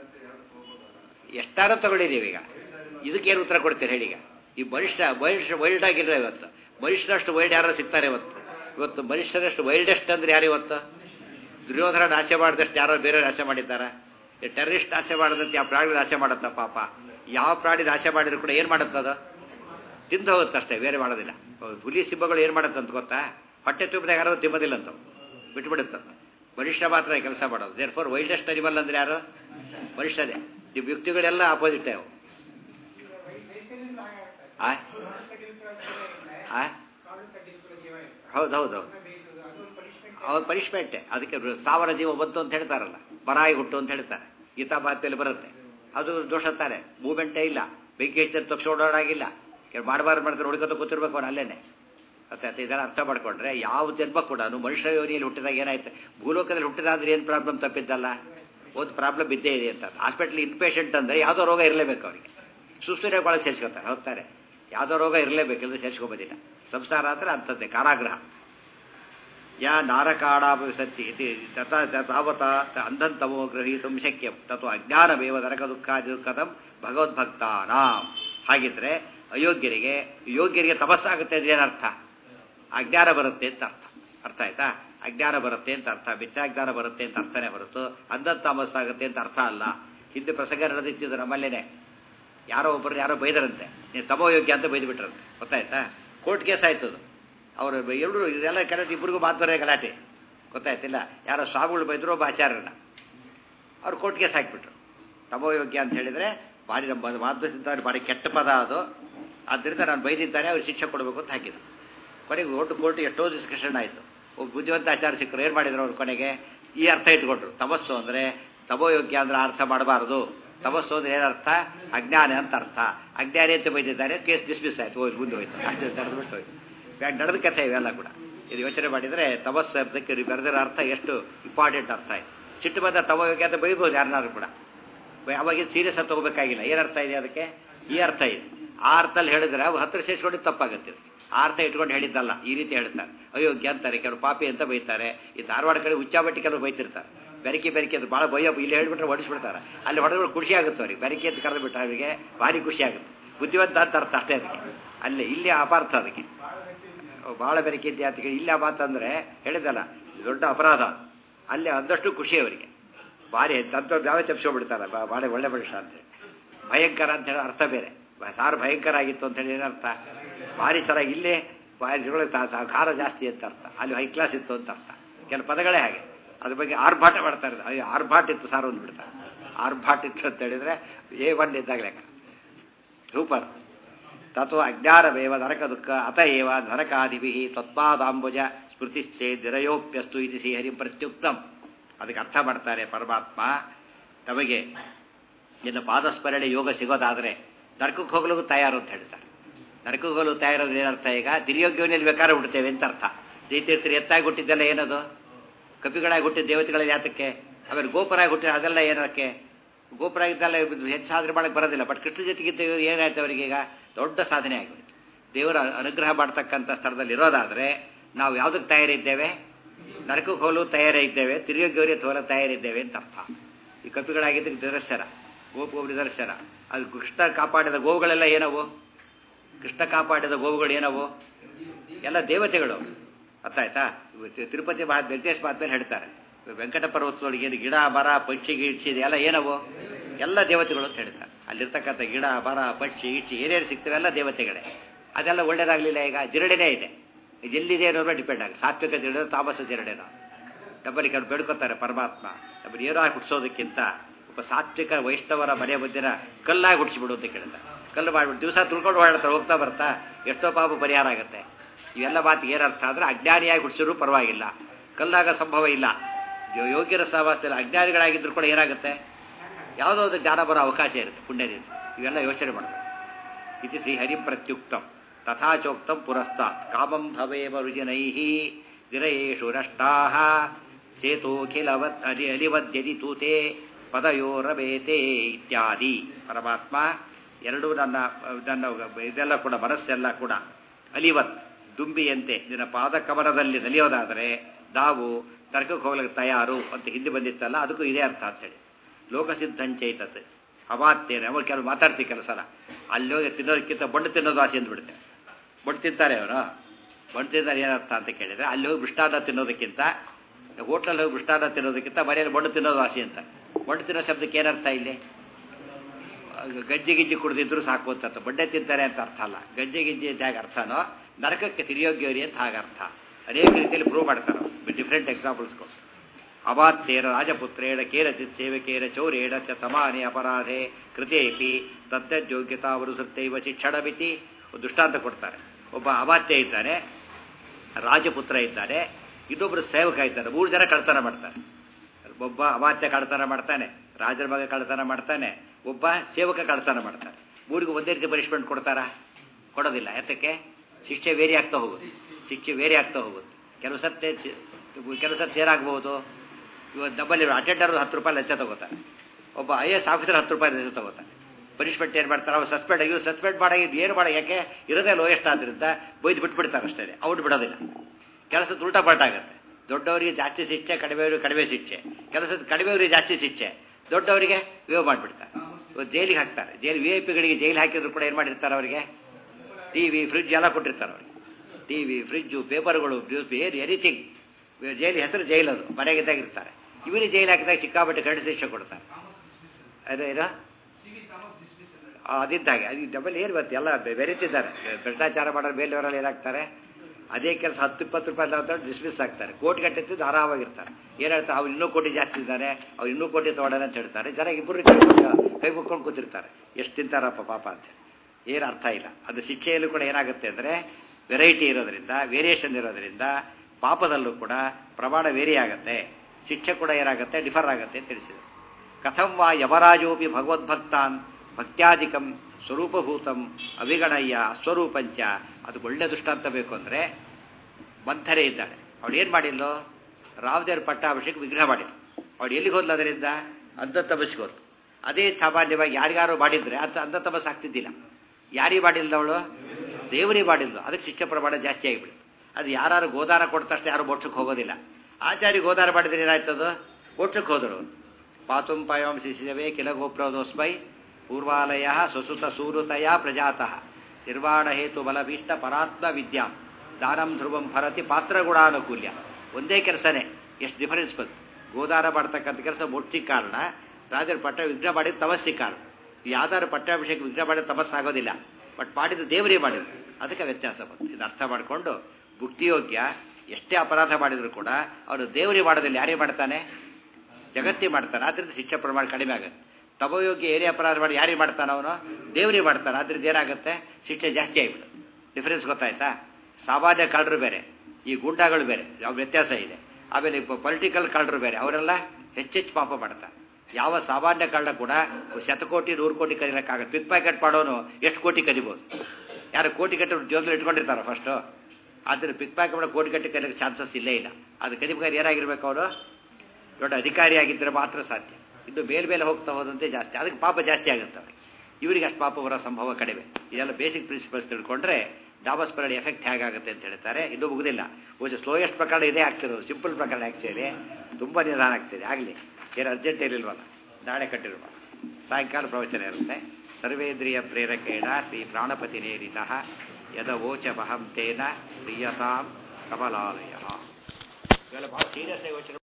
ಎಷ್ಟಾರ ತಗೊಳ್ಳಿ ನೀವೀಗ ಇದಕ್ಕೇನು ಉತ್ತರ ಕೊಡ್ತೀರಿ ಹೇಳೀಗ ಈ ಮನುಷ್ಯ ಮನುಷ್ಯ ವೈಲ್ಡ್ ಆಗಿಲ್ಲ ಇವತ್ತು ಮನುಷ್ಯನಷ್ಟು ವೈಲ್ಡ್ ಯಾರು ಸಿಗ್ತಾರೆ ಇವತ್ತು ಇವತ್ತು ಮನುಷ್ಯನಷ್ಟು ವೈಲ್ಡೆಸ್ಟ್ ಅಂದ್ರೆ ಯಾರು ಇವತ್ತು ದುರ್ಯೋಧನ ನಾಶ ಮಾಡಿದಷ್ಟು ಯಾರೋ ಬೇರೆ ನಾಶ ಮಾಡಿದ್ದಾರ ಟೆರರಿಸ್ಟ್ ನಾಶ ಮಾಡಿದಂತೆ ಯಾವ ಪ್ರಾಣಿ ನಾಶ ಮಾಡುತ್ತ ಪಾಪ ಯಾವ ಪ್ರಾಣಿ ನಾಶ ಮಾಡಿದ್ರು ಕೂಡ ಏನು ಮಾಡುತ್ತದ ತಿಂದು ಹೋಗುತ್ತೆ ಅಷ್ಟೇ ಬೇರೆ ಮಾಡೋದಿಲ್ಲ ಹುಲಿ ಸಿಂಹಗಳು ಏನು ಮಾಡುತ್ತಂತ ಗೊತ್ತಾ ಹೊಟ್ಟೆ ತುಂಬಿದಾಗ ಯಾರೋ ತಿಂಬೋದಿಲ್ಲ ಅಂತ ಬಿಟ್ಬಿಡುತ್ತಂತ ಮನುಷ್ಯ ಮಾತ್ರ ಕೆಲಸ ಮಾಡೋದು ದೇರ್ ಫಾರ್ ವೈಲ್ಡೆಸ್ಟ್ ಅನಿಮಲ್ ಅಂದ್ರೆ ಯಾರು ಮನುಷ್ಯನೇ ಈ ವ್ಯಕ್ತಿಗಳೆಲ್ಲ ಅಪೋಸಿಟ್ ಅವು ಆ? ಆ? ಹೌದು ಹೌದು ಹೌದು ಅವ್ರ ಪನಿಷ್ಮೆಂಟೇ ಅದಕ್ಕೆ ಸಾವಿರ ಜೀವ ಬಂತು ಅಂತ ಹೇಳ್ತಾರಲ್ಲ ಬರಾಯಿ ಹುಟ್ಟು ಅಂತ ಹೇಳ್ತಾರೆ ಗೀತಾ ಭಾರತಿಯಲ್ಲಿ ಬರುತ್ತೆ ಅದು ದೋಷ ತಾನೆ ಮೂವ್ಮೆಂಟೇ ಇಲ್ಲ ಬೆಂಕಿ ಹೆಚ್ಚು ತಪ್ಪಿಸೋಡಾಗಿಲ್ಲ ಮಾಡಬಾರ್ದು ಮಾಡ್ತಾರೆ ಹುಡುಗತ ಕೂತಿರ್ಬೇಕು ಅವನು ಅಲ್ಲೇನೆ ಮತ್ತೆ ಅದು ಇದೆಲ್ಲ ಅರ್ಥ ಮಾಡ್ಕೊಂಡ್ರೆ ಯಾವ ಜನ್ಮ ಕೂಡ ಮನುಷ್ಯ ಯೋನಿಯಲ್ಲಿ ಹುಟ್ಟಿದಾಗ ಏನಾಯ್ತು ಭೂಲೋಕದಲ್ಲಿ ಹುಟ್ಟಿದಾದ್ರೆ ಏನು ಪ್ರಾಬ್ಲಮ್ ತಪ್ಪಿದ್ದಲ್ಲ ಒಂದು ಪ್ರಾಬ್ಲಮ್ ಇದ್ದೇ ಇದೆ ಅಂತ ಹಾಸ್ಪಿಟ್ಲ್ ಇನ್ಪೇಷಂಟ್ ಅಂದರೆ ಯಾವುದೋ ರೋಗ ಇರಲೇಬೇಕು ಅವರಿಗೆ ಸುಸ್ತೂರಿಯಾಗಿ ಭಾಳ ಸೇರಿಸ್ಕೊತಾರೆ ಹೋಗ್ತಾರೆ ಯಾವುದೋ ರೋಗ ಇರಲೇಬೇಕು ಇಲ್ಲದೆ ಸೇರಿಸ್ಕೊಬೋದಿಲ್ಲ ಸಂಸಾರ ಅಂದರೆ ಅಂಥದ್ದೇ ಕಾರಾಗೃಹ ಯಾ ನಾರಕಾಡಾಪಿ ಇತಿ ತಥಾ ತಾವತ ಅಂಧಂತಮೋ ಗೃಹೀತು ಶಕ್ಯಂ ತತ್ವ ಅಜ್ಞಾನಮೇವ ನರಕ ದುಃಖಾದಿ ದುಃಖದಂ ಭಗವದ್ಭಕ್ತಾನಾಂ ಹಾಗಿದ್ರೆ ಅಯೋಗ್ಯರಿಗೆ ಯೋಗ್ಯರಿಗೆ ತಪಸ್ಸಾಗುತ್ತೆ ಅಂದ್ರೆ ಏನರ್ಥ ಅಜ್ಞಾನ ಬರುತ್ತೆ ಅಂತ ಅರ್ಥ ಅರ್ಥ ಆಯ್ತಾ ಅಜ್ಞಾನ ಬರುತ್ತೆ ಅಂತ ಅರ್ಥ ಮಿಥ್ಯಾಜ್ಞಾನ ಬರುತ್ತೆ ಅಂತ ಅರ್ಥನೇ ಹೊರತು ಅಂಧನ್ ತಾಮಸ್ಸಾಗುತ್ತೆ ಅಂತ ಅರ್ಥ ಅಲ್ಲ ಹಿಂದೆ ಪ್ರಸಂಗ ನಡೆದಿತ್ತು ನಮ್ಮಲ್ಲೇನೆ ಯಾರೋ ಒಬ್ಬರು ಯಾರೋ ಬೈದರಂತೆ ನೀವು ತಮೋ ಯೋಗ್ಯ ಅಂತ ಬೈದು ಬಿಟ್ರಂತೆ ಗೊತ್ತಾಯ್ತಾ ಕೋರ್ಟ್ ಕೇಸ್ ಆಯ್ತು ಅದು ಅವರು ಎಲ್ಲರೂ ಇದೆಲ್ಲ ಕರೆಕ್ಟ್ ಇಬ್ಬರಿಗೂ ಮಾತುವರೆ ಗಲಾಟೆ ಗೊತ್ತಾಯ್ತಿಲ್ಲ ಯಾರೋ ಸ್ವಾಮಿಗಳು ಬೈದ್ರು ಒಬ್ಬ ಆಚಾರ್ಯರನ್ನ ಅವ್ರು ಕೋರ್ಟ್ ಕೇಸ್ ಹಾಕಿಬಿಟ್ರು ತಮೋ ಯೋಗ್ಯ ಅಂತ ಹೇಳಿದರೆ ಭಾರಿ ನಮ್ಮ ಮಾಧ್ವಸಿದ್ದಾರೆ ಭಾರಿ ಕೆಟ್ಟ ಪದ ಅದು ಆದ್ದರಿಂದ ನಾನು ಬೈದಿದ್ದಾರೆ ಅವ್ರು ಶಿಕ್ಷೆ ಕೊಡಬೇಕು ಅಂತ ಹಾಕಿದ್ರು ಕೊನೆಗೆ ಒಟ್ಟು ಕೋರ್ಟ್ ಎಷ್ಟೋ ಡಿಸ್ಕಷನ್ ಆಯಿತು ಒಬ್ಬ ಬುದ್ಧಿವಂತ ಆಚಾರ ಸಿಕ್ಕರು ಏನು ಮಾಡಿದ್ರು ಅವ್ರು ಕೊನೆಗೆ ಈ ಅರ್ಥ ಇಟ್ಕೊಂಡ್ರು ತಮಸ್ಸು ಅಂದರೆ ತಮೋ ಯೋಗ್ಯ ಅಂದ್ರೆ ಅರ್ಥ ಮಾಡಬಾರ್ದು ತಮಸ್ಸು ಅಂದ್ರೆ ಏನರ್ಥ ಅಜ್ಞಾನ ಅಂತ ಅರ್ಥ ಅಜ್ಞಾನಿ ಅಂತ ಬೈದಿದ್ದಾರೆ ಕೇಸ್ ಡಿಸ್ಮಿಸ್ ಆಯಿತು ಹೋಗಿ ಮುಂದೆ ಹೋಯ್ತು ನಡೆದ್ಬಿಟ್ಟು ಹೋಯ್ತು ಯಾಕೆ ನಡೆದ ಕಥೆ ಇವೆಲ್ಲ ಕೂಡ ಇದು ಯೋಚನೆ ಮಾಡಿದರೆ ತಮಸ್ಸು ಶಬ್ದಕ್ಕೆ ಬರೆದಿರೋ ಅರ್ಥ ಎಷ್ಟು ಇಂಪಾರ್ಟೆಂಟ್ ಅರ್ಥ ಇದೆ ಸಿಟ್ಟು ಬಂದ ತಮೋ ಯೋಗ್ಯ ಅಂತ ಬೈಬೋದು ಯಾರನ್ನಾರು ಕೂಡ ಅವಾಗ ಸೀರಿಯಸ್ ಅಂತ ತಗೋಬೇಕಾಗಿಲ್ಲ ಏನು ಅರ್ಥ ಇದೆ ಅದಕ್ಕೆ ಈ ಅರ್ಥ ಇದೆ ಆ ಅರ್ಥದಲ್ಲಿ ಹೇಳಿದ್ರೆ ಅವು ಹತ್ರ ಸೇರಿಸ್ಕೊಂಡು ತಪ್ಪಾಗುತ್ತೆ ಆ ಅರ್ಥ ಇಟ್ಕೊಂಡು ಹೇಳಿದ್ದಲ್ಲ ಈ ರೀತಿ ಹೇಳ್ತಾರೆ ಅಯೋಗ್ಯ ಅಂತಾರೆ ಕೆಲವರು ಪಾಪಿ ಅಂತ ಬೈತಾರೆ ಈ ಧಾರವಾಡ ಕಡೆ ಹುಚ್ಚಾಬಟ್ಟಿ ಕೆಲವರು ಬೈತಿರ್ತಾರೆ ಬೆರಕೆ ಬೆರಕೆ ಅದು ಭಾಳ ಭಯ ಇಲ್ಲಿ ಹೇಳ್ಬಿಟ್ರೆ ಹೊಡಿಸ್ಬಿಡ್ತಾರೆ ಅಲ್ಲಿ ಹೊಡೆದ್ರೆ ಖುಷಿ ಆಗುತ್ತೆ ಅವ್ರಿಗೆ ಬೆರಕೆ ಅಂತ ಕರೆದು ಬಿಟ್ಟು ಅವರಿಗೆ ಭಾರಿ ಖುಷಿ ಆಗುತ್ತೆ ಬುದ್ಧಿವಂತ ಅಂತ ಅರ್ಥ ಅಷ್ಟೇ ಅದಕ್ಕೆ ಅಲ್ಲಿ ಇಲ್ಲಿ ಅಪಾರ್ಥ ಅದಕ್ಕೆ ಬಹಳ ಬೆರಕಿದ್ದೆ ಅಂತ ಹೇಳಿ ಇಲ್ಲ ಮಾತಂದ್ರೆ ಹೇಳಿದಲ್ಲ ಇದು ದೊಡ್ಡ ಅಪರಾಧ ಅಲ್ಲಿ ಆದಷ್ಟು ಖುಷಿ ಅವರಿಗೆ ಭಾರಿ ತಂತ್ರ ಯಾವ ತಪ್ಪಿಸ್ಕೊಂಡ್ಬಿಡ್ತಾರೆ ಭಾಳ ಒಳ್ಳೆ ಮನುಷ್ಯ ಅಂತೇಳಿ ಭಯಂಕರ ಅಂತ ಹೇಳಿ ಅರ್ಥ ಬೇರೆ ಸಾರು ಭಯಂಕರ ಆಗಿತ್ತು ಅಂತ ಹೇಳಿ ಏನರ್ಥ ಭಾರಿ ಚೆನ್ನಾಗಿ ಇಲ್ಲೇ ಭಾರಿ ಖಾರ ಜಾಸ್ತಿ ಅಂತ ಅರ್ಥ ಅಲ್ಲಿ ಹೈ ಕ್ಲಾಸ್ ಇತ್ತು ಅಂತ ಅರ್ಥ ಕೆಲವು ಪದಗಳೇ ಹಾಗೆ ಅದ್ರ ಬಗ್ಗೆ ಆರ್ಭಾಟ ಮಾಡ್ತಾರೆ ಅಯ್ಯೋ ಆರ್ಭಾಟ ಇತ್ತು ಸಾರು ಅಂದ್ಬಿಡ್ತಾರೆ ಆರ್ಭಾಟ ಇತ್ತು ಅಂತ ಹೇಳಿದ್ರೆ ಏ ಒನ್ ಇದ್ದಾಗ ಲೆಕ್ಕ ಸೂಪರ್ ತತ್ವ ಅಜ್ಞಾನವೇವ ನರಕ ದುಃಖ ಅತ ಏವ ನರಕಾದಿಭಿ ತತ್ಪಾದಾಂಬುಜ ಸ್ಮೃತಿಶ್ಚೇದಿರಯೋಪ್ಯಸ್ತು ಇದು ಶ್ರೀಹರಿ ಪ್ರತ್ಯುಕ್ತಂ ಅದಕ್ಕೆ ಅರ್ಥ ಮಾಡ್ತಾರೆ ಪರಮಾತ್ಮ ತಮಗೆ ನಿನ್ನ ಪಾದಸ್ಮರಣೆ ಯೋಗ ಸಿಗೋದಾದರೆ ನರಕಕ್ಕೆ ಹೋಗಲು ತಯಾರು ಅಂತ ಹೇಳ್ತಾರೆ ನರಕಕ್ಕೆ ಹೋಗಲು ತಯಾರೋದು ಏನರ್ಥ ಈಗ ತಿರಿಯೋಗ್ಯವನಲ್ಲಿ ಬೇಕಾದ್ರೆ ಹುಡ್ತೇವೆ ಅಂತ ಅರ್ಥ ತೀರ್ಥರು ಎತ್ತಾಗಿ ಹುಟ್ಟಿದ್ದೆಲ್ಲ ಏನದು ಕಪಿಗಳಾಗಿ ಹುಟ್ಟಿದ ದೇವತೆಗಳಲ್ಲಿ ಯಾತಕ್ಕೆ ಆಮೇಲೆ ಗೋಪುರಾಗಿ ಹುಟ್ಟಿದ ಅದೆಲ್ಲ ಏನಕ್ಕೆ ಗೋಪುರ ಇದ್ದಲ್ಲ ಹೆಚ್ಚು ಸಾಧನೆ ಮಾಡಕ್ಕೆ ಬರೋದಿಲ್ಲ ಬಟ್ ಕೃಷ್ಣ ಜೊತೆಗಿದ್ದ ಏನಾಯ್ತು ಅವರಿಗೆ ಈಗ ದೊಡ್ಡ ಸಾಧನೆ ಆಗಿಬಿಟ್ಟು ದೇವರ ಅನುಗ್ರಹ ಮಾಡ್ತಕ್ಕಂಥ ಸ್ಥಳದಲ್ಲಿ ಇರೋದಾದರೆ ನಾವು ಯಾವುದಕ್ಕೆ ತಯಾರಿದ್ದೇವೆ ನರಕಕ್ಕೆ ಹೋಲು ತಯಾರೇ ಇದ್ದೇವೆ ತಿರುಗಿ ಹೋಲ ತಯಾರಿದ್ದೇವೆ ಅಂತ ಅರ್ಥ ಈ ಕಪಿಗಳಾಗಿದ್ದಕ್ಕೆ ನಿದರ್ಶನ ಗೋಪು ನಿದರ್ಶನ ಅದು ಕೃಷ್ಣ ಕಾಪಾಡಿದ ಗೋವುಗಳೆಲ್ಲ ಏನವು ಕೃಷ್ಣ ಕಾಪಾಡಿದ ಗೋವುಗಳು ಏನವು ಎಲ್ಲ ದೇವತೆಗಳು ಅರ್ಥ ಆಯ್ತಾ ತಿರುಪತಿ ಮಹಾ ವೆಂಕಟೇಶ್ ಮಹಾತ್ಮೇಲೆ ಹೇಳ್ತಾರೆ ವೆಂಕಟ ಪರ್ವತದೊಳಗೆ ಏನು ಗಿಡ ಮರ ಪಕ್ಷಿ ಗಿಡ್ಸಿ ಇದೆಲ್ಲ ಏನವು ಎಲ್ಲ ದೇವತೆಗಳು ಅಂತ ಹೇಳ್ತಾರೆ ಅಲ್ಲಿರ್ತಕ್ಕಂಥ ಗಿಡ ಮರ ಪಕ್ಷಿ ಇಚ್ಚಿ ಏನೇನು ಸಿಗ್ತವೆ ಎಲ್ಲ ದೇವತೆಗಳೇ ಅದೆಲ್ಲ ಒಳ್ಳೇದಾಗಲಿಲ್ಲ ಈಗ ಜಿರಡೆನೇ ಇದೆ ಇದು ಎಲ್ಲಿದೆ ಅನ್ನೋದ್ರ ಡಿಪೆಂಡ್ ಆಗಿ ಸಾತ್ವಿಕ ಜಿರಡೆ ತಾಮಸ ಜಿರಡೆನೋ ಡಬ್ಬಲಿ ಕಡೆ ಬೇಡ್ಕೋತಾರೆ ಪರಮಾತ್ಮ ಡಬ್ಬಲಿ ಏನೋ ಆಗಿ ಹುಟ್ಟಿಸೋದಕ್ಕಿಂತ ಒಬ್ಬ ಸಾತ್ವಿಕ ವೈಷ್ಣವರ ಮನೆ ಮಧ್ಯನ ಕಲ್ಲಾಗಿ ಹುಟ್ಟಿಸ್ಬಿಡು ಅಂತ ಕೇಳ್ತಾರೆ ಕಲ್ಲು ಮಾಡಿಬಿಟ್ಟು ದಿವಸ ತುಳ್ಕೊಂಡು ಓಡಾಡ್ತಾರೆ ಹೋಗ್ತಾ ಬರ್ತಾ ಎಷ್ಟೋ ಪಾಪ ಪರಿಹಾರ ಆಗುತ್ತೆ ಇವೆಲ್ಲ ಮಾತಿಗೆ ಏನರ್ಥ ಅಂದರೆ ಅಜ್ಞಾನಿಯಾಗಿ ಹುಟ್ಟಿಸಿದ್ರು ಪರವಾಗಿಲ್ಲ ಕಲ್ಲಾಗ ಸಂಭವ ಇಲ್ಲ ಯೋಗ್ಯರ ಸಹವಾಸದಲ್ಲಿ ಅಜ್ಞಾನಿಗಳಾಗಿದ್ರು ಕೂಡ ಏನಾಗುತ್ತೆ ಯಾವುದೋ ಒಂದು ಜ್ಞಾನ ಬರೋ ಅವಕಾಶ ಇರುತ್ತೆ ಪುಣ್ಯದಿಂದ ಇವೆಲ್ಲ ಯೋಚನೆ ಮಾಡಬೇಕು ಇದು ಶ್ರೀ ಹರಿ ಪ್ರತ್ಯುಕ್ತಂ ತಥಾಚೋಕ್ತಂ ಪುರಸ್ತಾತ್ ಕಾಮಂ ಭವೇವ ರುಜಿನೈ ದಿರಯೇಷು ನಷ್ಟಾ ಚೇತೋಖಿಲವತ್ ಅಲಿ ಅಲಿವದ್ಯದಿ ತೂತೆ ಪದಯೋರಬೇತೆ ಇತ್ಯಾದಿ ಪರಮಾತ್ಮ ಎರಡೂ ನನ್ನ ನನ್ನ ಇದೆಲ್ಲ ಕೂಡ ಮನಸ್ಸೆಲ್ಲ ಕೂಡ ಅಲಿವತ್ ದುಂಬಿಯಂತೆ ನಿನ್ನ ಪಾದಕಮರದಲ್ಲಿ ನಲಿಯೋದಾದರೆ ನಾವು ನರಕಕ್ಕೆ ಹೋಗ್ಲಿಕ್ಕೆ ತಯಾರು ಅಂತ ಹಿಂದೆ ಬಂದಿತ್ತಲ್ಲ ಅದಕ್ಕೂ ಇದೇ ಅರ್ಥ ಅಂತ ಹೇಳಿ ಲೋಕಸಿದ್ಧಂಚೈತತೆ ಅವಾತ್ತೇನೆ ಅವ್ರು ಕೆಲವು ಮಾತಾಡ್ತೀವಿ ಕೆಲವು ಸಲ ಅಲ್ಲಿ ಹೋಗಿ ತಿನ್ನೋದಕ್ಕಿಂತ ಬಣ್ಣು ತಿನ್ನೋದು ಆಸೆ ಅಂದ್ಬಿಡುತ್ತೆ ಬಣ್ಣು ತಿಂತಾರೆ ಅವರು ಬಣ್ಣು ತಿಂತಾರೆ ಏನರ್ಥ ಅಂತ ಕೇಳಿದರೆ ಅಲ್ಲಿ ಹೋಗಿ ಮೃಷ್ಟಾನ್ನ ತಿನ್ನೋದಕ್ಕಿಂತ ಹೋಟ್ಲಲ್ಲಿ ಹೋಗಿ ಮೃಷ್ಟಾನ್ನ ತಿನ್ನೋದಕ್ಕಿಂತ ಮನೆಯಲ್ಲಿ ಬಣ್ಣು ತಿನ್ನೋದು ಆಸೆ ಅಂತ ಬಣ್ಣು ತಿನ್ನೋ ಶಬ್ದಕ್ಕೆ ಏನರ್ಥ ಇಲ್ಲಿ ಗಜ್ಜೆ ಗಿಜ್ಜಿ ಕುಡಿದಿದ್ರು ಸಾಕು ಅಂತ ಬಡ್ಡೆ ತಿಂತಾರೆ ಅಂತ ಅರ್ಥ ಅಲ್ಲ ಗಜ್ಜೆ ಗಿಜ್ಜಿ ಅಂತ ಹೇಗೆ ಅರ್ಥನೋ ನರಕಕ್ಕೆ ತಿರಿಯೋಗ್ಯವರಿ ಅಂತ ಹಾಗೆ ಅರ್ಥ ಅನೇಕ ರೀತಿಯಲ್ಲಿ ಪ್ರೂವ್ ಮಾಡ್ತಾರೆ ಡಿಫ್ರೆಂಟ್ ಎಕ್ಸಾಂಪಲ್ಸ್ಗಳು ಅವಾತ್ತೇನ ರಾಜಪುತ್ರೇಣ ಕೇರಚಿತ್ ಸೇವಕೇನ ಚೌರೇಣ ಚ ಸಮಾನೆ ಅಪರಾಧೆ ಕೃತೇಪಿ ತದ್ದೋಗ್ಯತಾ ವರುಸತ್ತೈವ ಶಿಕ್ಷಣಮಿತಿ ದೃಷ್ಟಾಂತ ಕೊಡ್ತಾರೆ ಒಬ್ಬ ಅಮಾತ್ಯ ಇದ್ದಾನೆ ರಾಜಪುತ್ರ ಇದ್ದಾನೆ ಇನ್ನೊಬ್ಬರು ಸೇವಕ ಇದ್ದಾನೆ ಮೂರು ಜನ ಕಳ್ತನ ಮಾಡ್ತಾರೆ ಒಬ್ಬ ಅಮಾತ್ಯ ಕಳ್ತನ ಮಾಡ್ತಾನೆ ರಾಜರ ಮಗ ಕಳ್ತನ ಮಾಡ್ತಾನೆ ಒಬ್ಬ ಸೇವಕ ಕಳ್ತನ ಮಾಡ್ತಾನೆ ಮೂರಿಗೂ ಒಂದೇ ರೀತಿ ಪನಿಷ್ಮೆಂಟ್ ಕೊಡ್ತಾರಾ ಕೊಡೋದಿಲ್ಲ ಯಾತಕ್ಕೆ ಶಿಕ್ಷೆ ವೇರಿ ಆಗ್ತಾ ಹೋಗುತ್ತೆ ಶಿಕ್ಷೆ ವೇರಿ ಆಗ್ತಾ ಹೋಗುತ್ತೆ ಕೆಲವು ಸತ್ತೆ ಕೆಲವು ಸತ್ತು ಏನಾಗಬಹುದು ಇವತ್ತು ನಮ್ಮಲ್ಲಿ ಅಟೆಂಡರ್ ಹತ್ತು ರೂಪಾಯಿ ಲಂಚ ತಗೋತಾರೆ ಒಬ್ಬ ಐ ಎಸ್ ಆಫೀಸರ್ ಹತ್ತು ರೂಪಾಯಿ ಲಂಚ ತಗೋತಾರೆ ಪನಿಷ್ಮೆಂಟ್ ಏನು ಮಾಡ್ತಾರೆ ಅವ್ರು ಸಸ್ಪೆಂಡ್ ಇವ್ರು ಸಸ್ಪೆಂಡ್ ಮಾಡಿ ಏನು ಮಾಡಿ ಯಾಕೆ ಇರೋದೇ ಲೋಯೆಸ್ಟ್ ಆದ್ದರಿಂದ ಬೈದು ಬಿಟ್ಬಿಡ್ತಾರೆ ಅಷ್ಟೇ ಅವ್ರು ಬಿಡೋದಿಲ್ಲ ಕೆಲಸ ಉಲ್ಟಾ ಪಲ್ಟ ಆಗುತ್ತೆ ದೊಡ್ಡವರಿಗೆ ಜಾಸ್ತಿ ಶಿಕ್ಷೆ ಕಡಿಮೆಯವರಿಗೆ ಕಡಿಮೆ ಶಿಕ್ಷೆ ಕೆಲಸದ ಕಡಿಮೆಯವರಿಗೆ ಜಾಸ್ತಿ ಶಿಕ್ಷೆ ದೊಡ್ಡವರಿಗೆ ವಿವ್ ಮಾಡಿಬಿಡ್ತಾರೆ ಜೈಲಿಗೆ ಹಾಕ್ತಾರೆ ಜೈಲು ವಿ ಐ ಪಿಗಳಿಗೆ ಜೈಲು ಹಾಕಿದ್ರು ಕೂಡ ಏನು ಮಾಡಿರ್ತಾರೆ ಅವರಿಗೆ ಟಿ ವಿ ಫ್ರಿಡ್ಜ್ ಎಲ್ಲ ಕೊಟ್ಟಿರ್ತಾರೆ ಅವ್ರಿಗೆ ಟಿ ವಿ ಫ್ರಿಡ್ಜು ಪೇಪರ್ಗಳು ಏನು ಎನಿಥಿಂಗ್ ಜೈಲು ಹೆಸರು ಜೈಲದು ಮನೆಗಿದ್ದಾಗ ಇರ್ತಾರೆ ಇವರಿಗೆ ಜೈಲು ಹಾಕಿದಾಗ ಸಿಕ್ಕಾಪಟ್ಟೆ ಕಡಿಮೆ ಶಿಕ್ಷೆ ಕೊಡ್ತಾರೆ ಅದೇನೋ ಅದಿದ್ದಾಗೆ ಅದು ಡಬಲ್ ಏನು ಬರುತ್ತೆ ಎಲ್ಲ ಬೆರೀತಿದ್ದಾರೆ ಭ್ರಷ್ಟಾಚಾರ ಮಾಡೋರು ಮೇಲೆಯವರೆಲ್ಲ ಏನಾಗ್ತಾರೆ ಅದೇ ಕೆಲಸ ಹತ್ತು ಇಪ್ಪತ್ತು ರೂಪಾಯಿ ಅಂತ ಡಿಸ್ಮಿಸ್ ಆಗ್ತಾರೆ ಕೋಟಿ ಗಟ್ಟೆತ್ತಿದ್ದು ಆರಾಮಾಗಿರ್ತಾರೆ ಏನು ಹೇಳ್ತಾರೆ ಅವ್ರು ಇನ್ನೂ ಕೋಟಿ ಜಾಸ್ತಿ ಇದ್ದಾರೆ ಅವ್ರು ಇನ್ನೂ ಕೋಟಿ ತೊಗೊಳ್ಳೋಣ ಅಂತ ಹೇಳ್ತಾರೆ ಜನ ಇಬ್ಬರು ಕೈ ಮುಕ್ಕೊಂಡು ಕೂತಿರ್ತಾರೆ ಎಷ್ಟು ತಿಂತಾರಪ್ಪ ಪಾಪ ಅಂತ ಏನು ಅರ್ಥ ಇಲ್ಲ ಅದು ಶಿಕ್ಷೆಯಲ್ಲೂ ಕೂಡ ಏನಾಗುತ್ತೆ ಅಂದರೆ ವೆರೈಟಿ ಇರೋದ್ರಿಂದ ವೇರಿಯೇಷನ್ ಇರೋದ್ರಿಂದ ಪಾಪದಲ್ಲೂ ಕೂಡ ಪ್ರಮಾಣ ವೇರಿ ಆಗುತ್ತೆ ಶಿಕ್ಷೆ ಕೂಡ ಏನಾಗುತ್ತೆ ಡಿಫರ್ ಆಗುತ್ತೆ ಅಂತ ತಿಳಿಸಿದರು ಕಥಂ ವಾ ಯಮರಾಜೋಪಿ ಭಗವದ್ಭಕ್ತಾನ್ ಭಕ್ತ್ಯಾಧಿಕಂ ಸ್ವರೂಪಭೂತಂ ಅವಿಗಣಯ್ಯ ಸ್ವರೂಪಂಚ ಅದು ಒಳ್ಳೆ ದೃಷ್ಟಾಂತ ಬೇಕು ಅಂದರೆ ಮಂಥರೆ ಇದ್ದಾಳೆ ಅವಳು ಏನು ಮಾಡಿಲ್ಲೋ ರಾಮದೇವ್ರ ಪಟ್ಟಾಭಿಷೇಕ ವಿಗ್ರಹ ಮಾಡಿಲ್ಲ ಅವಳು ಎಲ್ಲಿಗೆ ಹೋದ್ಲು ಅದರಿಂದ ಅಂಧ ತಪಸ್ಸಿಗೆ ಹೋದ್ಲು ಅದೇ ಸಾಮಾನ್ಯವಾಗಿ ಯಾರಿಗಾರು ಮಾಡಿದ್ರೆ ಅಂತ ಅಂಧ ತಪಸ್ ಆಗ್ತಿದ್ದಿಲ್ಲ ಯಾರಿಗೆ ಮಾಡಿಲ್ಲ ಅವಳು ದೇವರಿಗೆ ಮಾಡಿಲ್ಲ ಅದಕ್ಕೆ ಶಿಕ್ಷೆ ಪ್ರಮಾಣ ಜಾಸ್ತಿ ಆಗಿಬಿಡ್ತು ಅದು ಯಾರು ಗೋದಾನ ಕೊಟ್ಟ ತಕ್ಷಣ ಯಾರು ಮೋಕ್ಷಕ್ಕೆ ಹೋಗೋದಿಲ್ಲ ಆಚಾರ್ಯ ಗೋದಾನ ಮಾಡಿದ್ರೆ ಏನಾಯ್ತದು ಮೋಕ್ಷಕ್ಕೆ ಹೋದರು ಪಾತುಂ ಪಯಂ ಶಿಶಿವೇ ಕಿಲ ಗೋಪ್ರದೋಸ್ಮೈ ಪೂರ್ವಾಲಯ ಸ್ವಸುತ ಸೂರುತಯ ಪ್ರಜಾತಃ ನಿರ್ವಾಣ ಹೇತು ಬಲಭೀಷ್ಟ ಪರಾತ್ಮ ವಿದ್ಯಾ ದಾನಂ ಧ್ರುವಂ ಫರತಿ ಪಾತ್ರ ಗುಣಾನುಕೂಲ್ಯ ಒಂದೇ ಕೆಲಸನೇ ಎಷ್ಟು ಡಿಫರೆನ್ಸ್ ಬಂತು ಗೋದಾನ ಮಾಡ್ತಕ್ಕಂಥ ಕೆಲಸ ಮುಟ್ಟಿ ಕಾರಣ ರಾಜರು ಪಟ್ಟ ವಿಘ್ನ ಮಾಡಿದ ತಮಸ್ಸಿ ಕಾರಣ ಯಾವ್ದಾದ್ರು ಪಟ್ಟಾಭಿಷೇಕ ವಿಘ್ನ ಮಾಡಿದ ತಮಸ್ಸಾಗೋದಿಲ್ಲ ಬಟ್ ಮಾಡಿದ ದೇವರೇ ಮಾಡಿದ್ರು ಅದಕ್ಕೆ ವ್ಯತ್ಯಾಸ ಬಂತು ಇದು ಅರ್ಥ ಮಾಡಿಕೊಂಡು ಭುಕ್ತಿಯೋಗ್ಯ ಎಷ್ಟೇ ಅಪರಾಧ ಮಾಡಿದ್ರು ಕೂಡ ಅವನು ದೇವರೇ ಮಾಡೋದಿಲ್ಲ ಯಾರೇ ಮಾಡ್ತಾನೆ ಜಗತ್ತೇ ಮಾಡ್ತಾನೆ ಆದ್ರಿಂದ ಶಿಕ್ಷೆ ಪ್ರಮಾಣ ಕಡಿಮೆ ಆಗುತ್ತೆ ತಪಯೋಗ್ಯ ಏನೇ ಅಪರಾಧ ಮಾಡಿ ಯಾರೇ ಮಾಡ್ತಾನೆ ಅವನು ದೇವರೇ ಮಾಡ್ತಾನೆ ಆದ್ರಿಂದ ಏನಾಗುತ್ತೆ ಶಿಕ್ಷೆ ಜಾಸ್ತಿ ಆಗಿಬಿಡುತ್ತೆ ಡಿಫರೆನ್ಸ್ ಗೊತ್ತಾಯ್ತಾ ಸಾಮಾನ್ಯ ಕಳ್ಳರು ಬೇರೆ ಈ ಗುಂಡಾಗಳು ಬೇರೆ ಯಾವ ವ್ಯತ್ಯಾಸ ಇದೆ ಆಮೇಲೆ ಪೊಲಿಟಿಕಲ್ ಕಳ್ಳರು ಬೇರೆ ಅವರೆಲ್ಲ ಹೆಚ್ಚೆಚ್ಚು ಪಾಪ ಮಾಡ್ತಾರೆ ಯಾವ ಸಾಮಾನ್ಯ ಕಳ್ಳ ಕೂಡ ಶತಕೋಟಿ ನೂರು ಕೋಟಿ ಕದಿಲಕ್ಕಾಗತ್ತೆ ಪಿಕ್ ಪ್ಯಾಕೆಟ್ ಮಾಡೋನು ಎಷ್ಟು ಕೋಟಿ ಕದಿಬೋದು ಯಾರು ಕೋಟಿ ಗಟ್ಟೆ ಜೋಬಲ್ಲಿ ಇಟ್ಕೊಂಡಿರ್ತಾರ ಫಸ್ಟು ಆದರೆ ಪಿಕ್ ಪ್ಯಾಕೆಟ್ ಮಾಡೋ ಕೋಟಿ ಗಟ್ಟೆ ಕದಿಲಿಕ್ಕೆ ಚಾನ್ಸಸ್ ಇಲ್ಲೇ ಇಲ್ಲ ಅದು ಕದಿಬೇಕಾದ್ರೆ ಏನಾಗಿರ್ಬೇಕು ಅವರು ದೊಡ್ಡ ಅಧಿಕಾರಿಯಾಗಿದ್ದರೆ ಮಾತ್ರ ಸಾಧ್ಯ ಇನ್ನು ಮೇಲೆ ಮೇಲೆ ಹೋಗ್ತಾ ಹೋದಂತೆ ಜಾಸ್ತಿ ಅದಕ್ಕೆ ಪಾಪ ಜಾಸ್ತಿ ಆಗುತ್ತೆ ಅವ್ರಿಗೆ ಇವರಿಗೆ ಅಷ್ಟು ಪಾಪ ಬರೋ ಸಂಭವ ಕಡಿಮೆ ಇದೆಲ್ಲ ಬೇಸಿಕ್ ಪ್ರಿನ್ಸಿಪಲ್ಸ್ ತಿಳ್ಕೊಂಡ್ರೆ ಡಾಬಸ್ ಪರಡಿ ಎಫೆಕ್ಟ್ ಹೇಗಾಗುತ್ತೆ ಅಂತ ಹೇಳ್ತಾರೆ ಇನ್ನೂ ಮುಗುದಿಲ್ಲ ಓಜ ಸ್ಲೋಯೆಸ್ಟ್ ಪ್ರಕರಣ ಇದೇ ಆಗ್ತಿರೋದು ಸಿಂಪಲ್ ಪ್ರಕರಣ ಆ್ಯಕ್ಚುಲಿ ತುಂಬ ನಿಧಾನ ಆಗ್ತಿದೆ ಆಗಲಿ ಏನು ಅರ್ಜೆಂಟ್ ಇರಲಿಲ್ವಲ್ಲ ನಾಳೆ ಕಟ್ಟಿಲ್ವ ಸಾಯಂಕಾಲ ಪ್ರವಚನ ಇರುತ್ತೆ ಸರ್ವೇಂದ್ರಿಯ ಪ್ರೇರಕೇಣ ಶ್ರೀ ಪ್ರಾಣಪತಿ ನೇರಿತ ಯದವೋಚ ಮಹಂ ತೇನ ಪ್ರಿಯತಾಂ ಕಮಲಾಲಯ ಇವೆಲ್ಲ ಭಾಳ ಸೀರಿಯಸ್ ಆಗಿ ಯೋಚನೆ